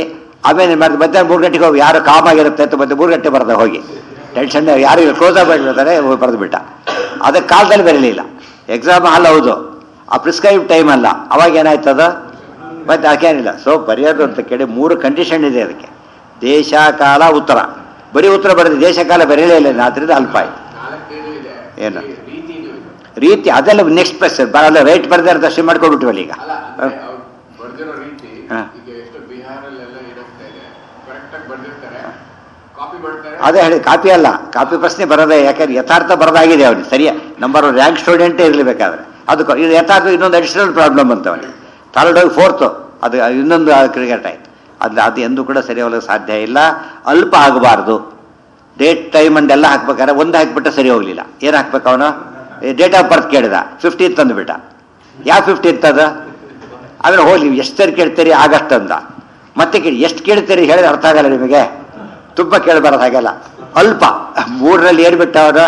ಆಮೇಲೆ ಮತ್ತೆ ಮಧ್ಯಾಹ್ನ ಮೂರು ಗಂಟೆಗೆ ಹೋಗಿ ಯಾರು ಕಾಮ್ ಆಗಿರುತ್ತೆ ಅಂತ ಮತ್ತೆ ಮೂರು ಗಂಟೆ ಬರ್ದ ಹೋಗಿ ಟೆನ್ಷನ್ ಯಾರು ಕ್ಲೋಸ್ ಆಗಿಬಿಡ್ತಾರೆ ಬರೆದು ಬಿಟ್ಟ ಅದಕ್ಕೆ ಕಾಲದಲ್ಲಿ ಬರಲಿಲ್ಲ ಎಕ್ಸಾಮ್ ಹಾಲ್ ಹೌದು ಆ ಪ್ರಿಸ್ಕ್ರೈಬ್ ಟೈಮ್ ಅಲ್ಲ ಅವಾಗ ಏನಾಯ್ತದ ಮತ್ತೆ ಹಾಗೇನಿಲ್ಲ ಸೊ ಬರೆಯೋದು ಅಂತ ಕೇಳಿ ಮೂರು ಕಂಡೀಷನ್ ಇದೆ ಅದಕ್ಕೆ ದೇಶ ಕಾಲ ಉತ್ತರ ಬರೀ ಉತ್ತರ ಬರೆದು ದೇಶ ಕಾಲ ಬರೀಲೇ ಇಲ್ಲ ಆದ್ರಿಂದ ಅಲ್ಪ ಆಯ್ತು ನಾಲ್ಕೇನು ಇದೆ ಏನು? ಈ ರೀತಿನೂ ಇದೆ ರೀತಿ ಅದೆಲ್ಲ ನೆಕ್ಸ್ಟ್ ಪ್ಲಸ್ ಬರಲ್ಲ ರೈಟ್ ಬರೆದಾರೆ ದರ್ಶನ ಮಾಡ್ಕೊಂಡ್ಬಿಟ್ವಲ್ಲ ಈಗ ಅಲ್ಲ ಅಂದ್ರೆ ಅವ್ರು ಬರ್ದಿರೋ ರೀತಿ ಹಾ. ಈಗ ಎಷ್ಟು ಬಿಹಾರಲ್ಲೆಲ್ಲ ಏನಾಗ್ತಾ ಇದೆ ಕರೆಕ್ಟ್ ಆಗಿ ಬರ್ದಿರ್ತಾರೆ ಕಾಪಿ ಮಾಡ್ತಾರೆ ಅದೇ ಹೇಳಿ ಕಾಪಿ ಅಲ್ಲ ಕಾಪಿ ಪ್ರಶ್ನೆ ಬರೋದೇ ಯಾಕಂದ್ರೆ ಯಥಾರ್ಥ ಬರೋದಾಗಿದೆ ಅವನಿಗೆ ಸರಿಯ ನಂಬರ್ ಒನ್ ರ್ಯಾಂಕ್ ಸ್ಟೂಡೆಂಟೇ ಇರಲೇಬೇಕಾದ್ರೆ ಅದು ಕ- ಇದು ಯಥಾರ್ಥ ಇನ್ನೊಂದು ಅಡಿಷನಲ್ ಪ್ರಾಬ್ಲಮ್ ಅಂತ ಅವನಿಗೆ ಥರ್ಡ್ ಹೋಗಿ ಫೋರ್ತು ಅದು ಇನ್ನೊಂದು ಕ್ರಿಕೆಟ್ ಆಯ್ತು ಅದು ಅದು ಎಂದೂ ಕೂಡ ಸರಿ ಹೋಗಲಿಕ್ಕೆ ಸಾಧ್ಯ ಇಲ್ಲ ಅಲ್ಪ ಆಗಬಾರ್ದು ಡೇಟ್ ಟೈಮ್ ಅಂಡೆಲ್ಲ ಹಾಕ್ಬೇಕಾದ್ರೆ ಒಂದು ಹಾಕ್ಬಿಟ್ರೆ ಸರಿ ಹೋಗಲಿಲ್ಲ ಏನು ಹಾಕ್ಬೇಕು ಅವನು ಡೇಟ್ ಆಫ್ ಬರ್ತ್ ಕೇಳಿದ ಫಿಫ್ಟೀನ್ತ್ ಅಂದ್ಬಿಟ್ಟ ಯಾವ ಫಿಫ್ಟೀನ್ತ್ ಅದು ಆಮೇಲೆ ಹೋಗ್ಲಿ ಎಷ್ಟು ಸರಿ ಕೇಳ್ತೀರಿ ಆಗಸ್ಟ್ ಅಂದ ಮತ್ತೆ ಕೇಳಿ ಎಷ್ಟು ಕೇಳ್ತೀರಿ ಹೇಳಿದ್ರೆ ಅರ್ಥ ಆಗಲ್ಲ ನಿಮಗೆ ತುಂಬ ಕೇಳಬಾರ್ದು ಹಾಗೆಲ್ಲ ಅಲ್ಪ ಮೂರರಲ್ಲಿ ಏನು ಬಿಟ್ಟ ಅವನು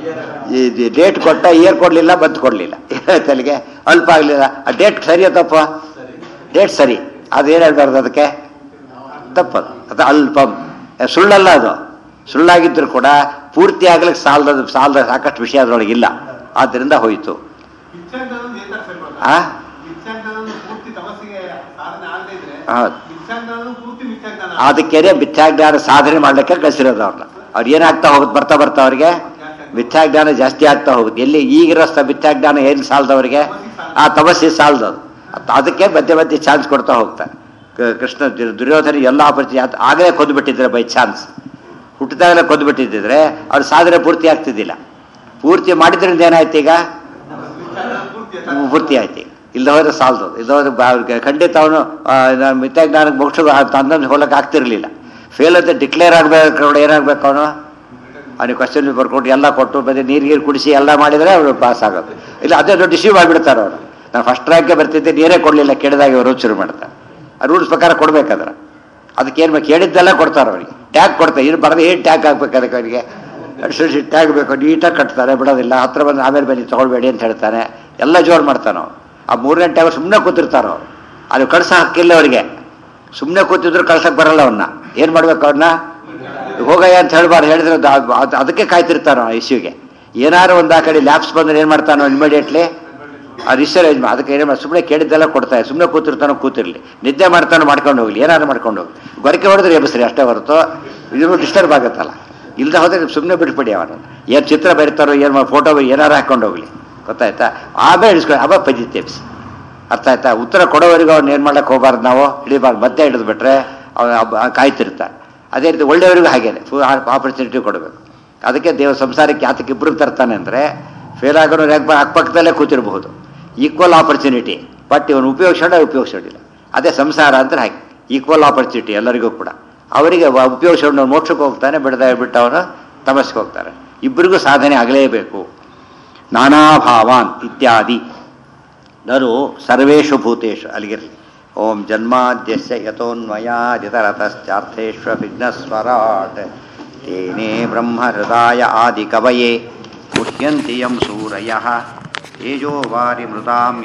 ಈ ಡೇಟ್ ಕೊಟ್ಟ ಇಯರ್ ಕೊಡಲಿಲ್ಲ ಬಂತು ಕೊಡಲಿಲ್ಲ ಏನಾಯ್ತು ಅಲ್ಲಿಗೆ ಅಲ್ಪ ಆಗಲಿಲ್ಲ ಆ ಡೇಟ್ ಸರಿಯೋ ತಪ್ಪ ಡೇಟ್ ಸರಿ ಅದು ಏನು ಹೇಳ್ಬಾರ್ದು ಅದಕ್ಕೆ ತಪ್ಪದು ಅದು ಅಲ್ಪಂ ಏ, ಸುಳ್ಳಲ್ಲ ಅದು ಸುಳ್ಳಾಗಿದ್ದರೂ ಕೂಡ ಪೂರ್ತಿ ಆಗ್ಲಿಕ್ಕೆ ಸಾಲದ ಸಾಲದ ಸಾಕಷ್ಟು ವಿಷಯ ಅದರೊಳಗೆ ಇಲ್ಲ ಆದ್ದರಿಂದ ಹೋಯಿತು ಮಿಥ್ಯಾಂತನನ್ನು ನೇತಾಡ್ ಸರಿ ಮಾಡ್ತಾರೆ. ಆ ಮಿಥ್ಯಾಂತನನ್ನು ಪೂರ್ತಿ ತಪಸ್ಸಿಗೆ ಸಾಧನೆ ಆಗದೆ ಇದ್ರೆ ಹೌದು. ಮಿಥ್ಯಾಂತನನ್ನು ಪೂರ್ತಿ ಮಿಥ್ಯಾಜ್ಞಾನ ಅದಕ್ಕೇನೆ ಮಿಥ್ಯಾಜ್ಞಾನ ಸಾಧನೆ ಮಾಡ್ಲಿಕ್ಕೆ ಕಳಿಸಿರೋದು ಅವ್ರನ್ನ ಅವ್ರು ಏನಾಗ್ತಾ ಹೋಗುತ್ತೆ ಬರ್ತಾ ಬರ್ತಾ ಅವ್ರಿಗೆ ಮಿಥ್ಯಾಜ್ಞಾನ ಜಾಸ್ತಿ ಆಗ್ತಾ ಹೋಗುತ್ತೆ ಎಲ್ಲಿ ಈಗಿರೋ ಸ ಮಿಥ್ಯಾಜ್ಞಾನ ಏನು ಸಾಲದವ್ರಿಗೆ ಆ ತಪಸ್ಸಿ ಸಾಲದದು ಅದಕ್ಕೆ ಮಧ್ಯೆ ಮಧ್ಯೆ ಚಾನ್ಸ್ ಕೊಡ್ತಾ ಹೋಗ್ತಾರೆ ಕ- ಕೃಷ್ಣ ದು- ದುರ್ಯೋಧನ ಎಲ್ಲ ಆಪರ್ಚುನಿ ಆಗಲೇ ಕೊಂದುಬಿಟ್ಟಿದ್ರೆ ಬೈ ಚಾನ್ಸ್ ಹುಟ್ಟಿದಾಗಲೇ ಕೊಂದುಬಿಟ್ಟಿದ್ದಿದ್ರೆ ಅವ್ರ ಸಾಧನೆ ಪೂರ್ತಿ ಆಗ್ತಿದ್ದಿಲ್ಲ ಪೂರ್ತಿ ಮಾಡಿದ್ರಿಂದ ಏನಾಯ್ತು ಈಗ ಮಿಥ್ಯಾಜ್ಞಾನ ಪೂರ್ತಿ ಯಥಾರ್ಥ. ಪೂರ್ತಿ ಆಯ್ತು ಇಲ್ಲ ಹೋದ್ರೆ ಸಾಲದು ಇಲ್ಲ ಹೋದ್ರೆ ಬಾ- ಅವ್ರಿಗೆ ಖಂಡಿತ ಅವನು ಮಿಥ್ಯಾಜ್ಞಾನಕ್ಕೆ ಮೋಕ್ಷ ತಂದಂದು ಹೋಗಕ್ಕೆ ಆಗ್ತಿರ್ಲಿಲ್ಲ ಫೇಲ್ ಅಂತ ಡಿಕ್ಲೇರ್ ಆಗ್ಬೇಕು ಏನಾಗ್ಬೇಕು ಅವನು ಅವನಿಗೆ ಕ್ವಶನ್ ಬರ್ಕೊಟ್ಟು ಎಲ್ಲ ಕೊಟ್ಟು ಮತ್ತೆ ನೀರು ಗೀರು ಕುಡಿಸಿ ಎಲ್ಲ ಮಾಡಿದರೆ ಅವರು ಪಾಸ್ ಆಗೋದು ಇಲ್ಲ ಅದೇ ದೊಡ್ಡ ಇಶ್ಯೂ ಮಾಡಿಬಿಡ್ತಾರೆ ಅವರು ನಾನು ಫಸ್ಟ್ ರ್ಯಾಂಕ್ಗೆ ಬರ್ತಿದ್ದೆ ನೀರೇ ಕೊಡಲಿಲ್ಲ ಕೇಳಿದಾಗ ಇವರು ಶುರು ಮಾಡ್ತಾರೆ ಆ ರೂಲ್ಸ್ ಪ್ರಕಾರ ಕೊಡ್ಬೇಕಾದ್ರೆ ಅದಕ್ಕೆ ಏನು ಬೇಕು ಕೇಳಿದ್ದೆಲ್ಲ ಕೊಡ್ತಾರೆ ಅವರಿಗೆ ಟ್ಯಾಗ್ ಕೊಡ್ತಾರೆ ಇದು ಬರದೆ ಏನು ಟ್ಯಾಗ್ ಹಾಕ್ಬೇಕು ಅದಕ್ಕೆ ಅವರಿಗೆ ಅಡಿಷನಲ್ ಟ್ಯಾಗ್ ಬೇಕು ನೀಟಾಗಿ ಕಟ್ತಾರೆ ಬಿಡೋದಿಲ್ಲ ಹತ್ರ ಬಂದು ಆಮೇಲೆ ಬನ್ನಿ ತೊಗೊಳ್ಬೇಡಿ ಅಂತ ಹೇಳ್ತಾನೆ ಎಲ್ಲ ಜೋರು ಮಾಡ್ತಾನೆ ಅವ್ನು ಆ ಮೂರು ಗಂಟೆ ಅವ್ರು ಸುಮ್ಮನೆ ಕೂತಿರ್ತಾರೆ ಅವ್ರು ಅದು ಕಳ್ಸ ಹಾಕಿಲ್ಲ ಅವರಿಗೆ ಸುಮ್ಮನೆ ಕೂತಿದ್ರು ಕಳ್ಸಕ್ಕೆ ಬರಲ್ಲ ಅವನ್ನ ಏನು ಮಾಡ್ಬೇಕು ಅವ್ರನ್ನ ಹೋಗಯ್ಯ ಅಂತ ಹೇಳ್ಬಾರ್ದು ಹೇಳಿದ್ರೆ ಅದು- ಅದು- ಅದು- ಅದಕ್ಕೆ ಕಾಯ್ತಿರ್ತಾನೋ ಆ ಇಶ್ಯೂಗೆ ಏನಾದ್ರು ಒಂದು ಆ ಕಡೆ ಲ್ಯಾಬ್ಸ್ ಬಂದ್ರೆ ಏನು ಮಾಡ್ತಾನೋ ಇಮಿಡಿಯೇಟ್ಲಿ ಆ ರಿಸರ್ಚ್ ಅದಕ್ಕೆ ಏನು ಸುಮ್ಮನೆ ಕೇಳಿದ್ದೆಲ್ಲ ಕೊಡ್ತಾರೆ ಸುಮ್ಮನೆ ಕೂತಿರ್ತಾನೋ ಕೂತಿರ್ಲಿ ನಿದ್ದೆ ಮಾಡ್ತಾನೋ ಮಾಡ್ಕೊಂಡು ಹೋಗ್ಲಿ ಏನಾದ್ರು ಮಾಡ್ಕೊಂಡು ಹೋಗ್ಲಿ ಗೊರಕೆ ಹೊಡೆದ್ರೆ ಎಬ್ಸ್ರಿ ಅಷ್ಟೇ ಹೊರತು ಇದು ಡಿಸ್ಟರ್ಬ್ ಆಗುತ್ತಲ್ಲ ಇಲ್ದ ಹೋದ್ರೆ ಸುಮ್ಮನೆ ಬಿಟ್ಬಿಡಿ ಅವನು ಏನು ಚಿತ್ರ ಬರೀತಾರೋ ಏನು ಫೋಟೋ ಏನಾರು ಹಾಕೊಂಡು ಹೋಗ್ಲಿ ಗೊತ್ತಾಯ್ತಾ ಆಮೇಲೆ ಇಳಿಸ್ಕೊಂಡು ಅವ ಪಜಿತ್ ಎಬ್ಸಿ ಅರ್ಥ ಆಯ್ತಾ ಉತ್ತರ ಕೊಡೋವರೆಗೂ ಅವ್ನು ಏನು ಮಾಡಕ್ಕೆ ಹೋಗ್ಬಾರ್ದು ನಾವು ಹಿಡಿಬಾರ್ದು ಮಧ್ಯೆ ಹಿಡಿದು ಬಿಟ್ರೆ ಅವನು ಕಾಯ್ತಿರ್ತಾನೆ ಅದೇ ರೀತಿ ಒಳ್ಳೆಯವರಿಗೂ ಹಾಗೇನೆ ಫುಲ್ ಆಪರ್ಚುನಿಟಿ ಕೊಡಬೇಕು ಅದಕ್ಕೆ ದೇವ ಸಂಸಾರಕ್ಕೆ ಯಾತಕ್ಕೆ ಇಬ್ಬರು ತರ್ತಾನೆ ಅಂದರೆ ಫೇಲ್ ಆಗೋರು ಯಾಕೆ ಅಕ್ಕಪಕ್ಕದಲ್ಲೇ ಕೂತಿರಬಹುದು ಈಕ್ವಲ್ ಆಪರ್ಚುನಿಟಿ ಬಟ್ ಇವನು ಉಪಯೋಗಿಸೋಣ ಉಪಯೋಗಿಸೋದಿಲ್ಲ ಅದೇ ಸಂಸಾರ ಅಂದ್ರೆ ಹಾಗೆ ಈಕ್ವಲ್ ಆಪರ್ಚುನಿಟಿ ಎಲ್ಲರಿಗೂ ಕೂಡ ಅವರಿಗೆ ವ- ಉಪಯೋಗಿಸ್ಕೊಂಡು ಅವ್ನು ಮೋಕ್ಷಕ್ಕೆ ಹೋಗ್ತಾನೆ ಬಿಡದ ಬಿಟ್ಟು ಅವನು ತಮಸ್ಗೆ ಹೋಗ್ತಾರೆ ಇಬ್ಬರಿಗೂ ಸಾಧನೆ ಆಗಲೇಬೇಕು ನಾನಾ ಭಾವಾನ್ ಇತ್ಯಾದಿ ನರು ಸರ್ವೇಷು ಭೂತೇಷು ಅಲ್ಲಿಗಿರಲಿ ಓಂ ಜನ್ಮಾದ್ಯಸ್ಯ ಯಥೋನ್ಮಯಾದಿತರತಶ್ಚಾರ್ಥೇಶ್ವ ವಿಘ್ನಸ್ವರಾಟ್ ತೇನೇ ಬ್ರಹ್ಮ ಹೃದಯ ಆದಿ ಕವಯೇ ಮುಹ್ಯಂತಿ ಯಂ ಸೂರಯಃ ತೇಜೋ ವಾರಿ ಮೃತಾಂ